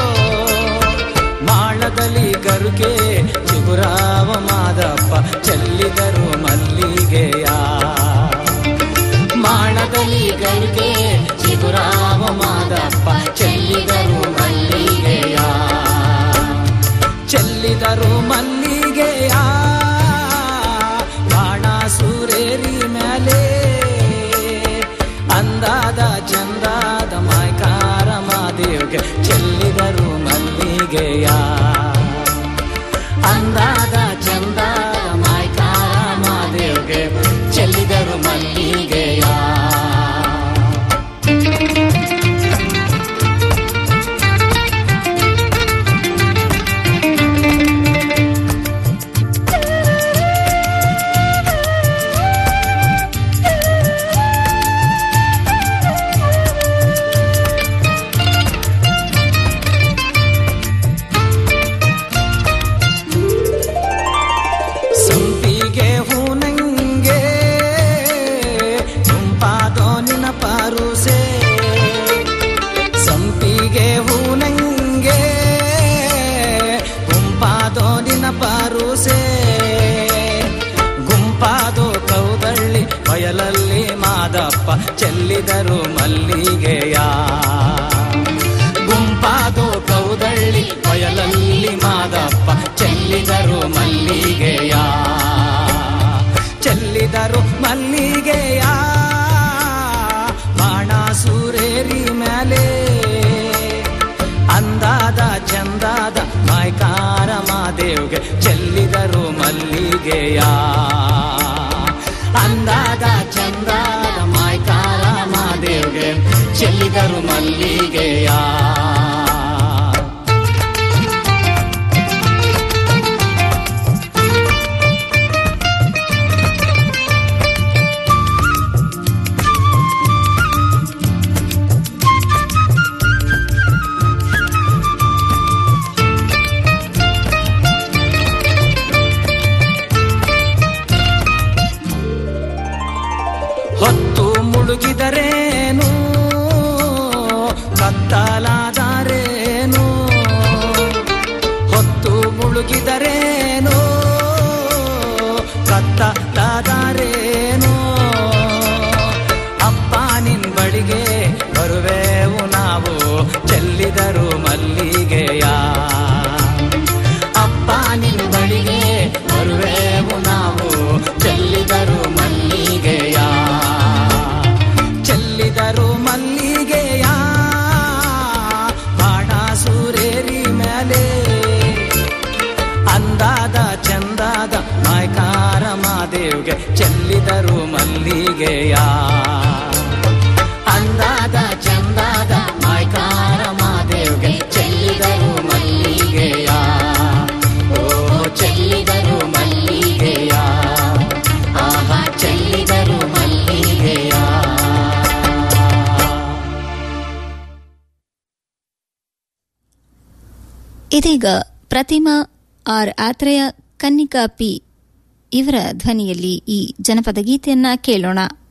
ಮಾಳದಲ್ಲಿ ಗರುಗೆ ಚಿಗುರಾವ ಮಾದಪ್ಪ ಚೆಲ್ಲಿದರು ಮಲ್ಲಿಗೆಯ ಮಾಳದಲ್ಲಿ ಗರುಗೆ ಚಿಗುರಾವ ಮಾದಪ್ಪ ಚೆಲ್ಲಿದರು ಮಲ್ಲಿಗೆಯ ಚೆಲ್ಲಿದರು ಮಲ್ಲಿಗೆಯ ಬಾಣ ಸೂರೇರಿ ಮೇಲೆ ಅಂದಾದ ಚಂದಾದ ಮಾಯ್ಕಾರ ಮಾದೇವ್ಗೆ ಚೆಲ್ಲಿದರು ಮಲ್ಲಿಗೆಯ ಅಂದಾದ ಚಂದಾದ ಮಾಯ್ಕಾರ ಮಾದೇವ್ಗೆ ಚೆಲ್ಲಿದರು ಮಲ್ಲಿಗೆಯ ಚೆಲ್ಲಿದರು ಮಲ್ಲಿಗೆಯ ಗುಂಪಾದೋ ಕೌದಳ್ಳಿ ಬಯಲಲ್ಲಿ ಮಾದಪ್ಪ ಚೆಲ್ಲಿದರು ಮಲ್ಲಿಗೆಯ ಚೆಲ್ಲಿದರು ಮಲ್ಲಿಗೆಯ ಬಾಣ ಸೂರೇರಿ ಮೇಲೆ ಅಂದಾದ ಚಂದಾದ ಮಾಯ್ಕಾರ ಮಾದೇವ್ಗೆ ಚೆಲ್ಲಿದರು ಮಲ್ಲಿಗೆಯ ಅಂದಾದ ಚಂದಾದ ಮಾಯ್ಕಾರ ಮಾದೇವ್ಗೆ ಚೆಲ್ಲಿದರು ಮಲ್ಲಿಗೆಯ ಹೊತ್ತು ಮುಳುಗಿದರೇನು ಕತ್ತಲಾದರೇನು ಹೊತ್ತು ಮುಳುಗಿದರೇನು ಕತ್ತಲಾದರೇನು ಅಪ್ಪ ನಿನ್ ಬಳಿಗೆ ಬರುವೆವು ನಾವು ಚೆಲ್ಲಿದರು ಮಲ್ಲಿಗೆಯ ಅಪ್ಪ ನಿನ್ ಬಳಿಗೆ ಬರುವೆವು ನಾವು ಚೆಲ್ಲಿದರು ಮಲ್ಲಿಗೆಯ ಚೆಲ್ಲಿದರು ಮಲ್ಲಿಗೆಯ ಬಾಣ ಸೂರೇರಿ ಮೇಲೆ ಅಂದಾದ ಚಂದಾದ ಮಾಯ್ಕಾರ ಮಾದೇವ್ಗೆ ಚೆಲ್ಲಿದರು ಮಲ್ಲಿಗೆಯ ಅಂದಾದ ಚಂದಾದ ಮಾಯ್ಕಾರ ಮಾದೇವ್ಗೆ ಚೆಲ್ಲಿದರು ಮಲ್ಲಿಗೆಯ ಓ ಚೆಲ್ಲಿದರು ಮಲ್ಲಿಗೆಯ ಆಹಾ ಚೆಲ್ಲಿದರು ಮಲ್ಲಿಗೆಯ ಇದೀಗ ಪ್ರತಿಮಾ ಆರ್ ಆತ್ರೇಯ ಕನ್ನಿಕಾ ಪಿ ಇವರ ಧ್ವನಿಯಲ್ಲಿ ಈ ಜನಪದ ಗೀತೆಯನ್ನ ಕೇಳೋಣ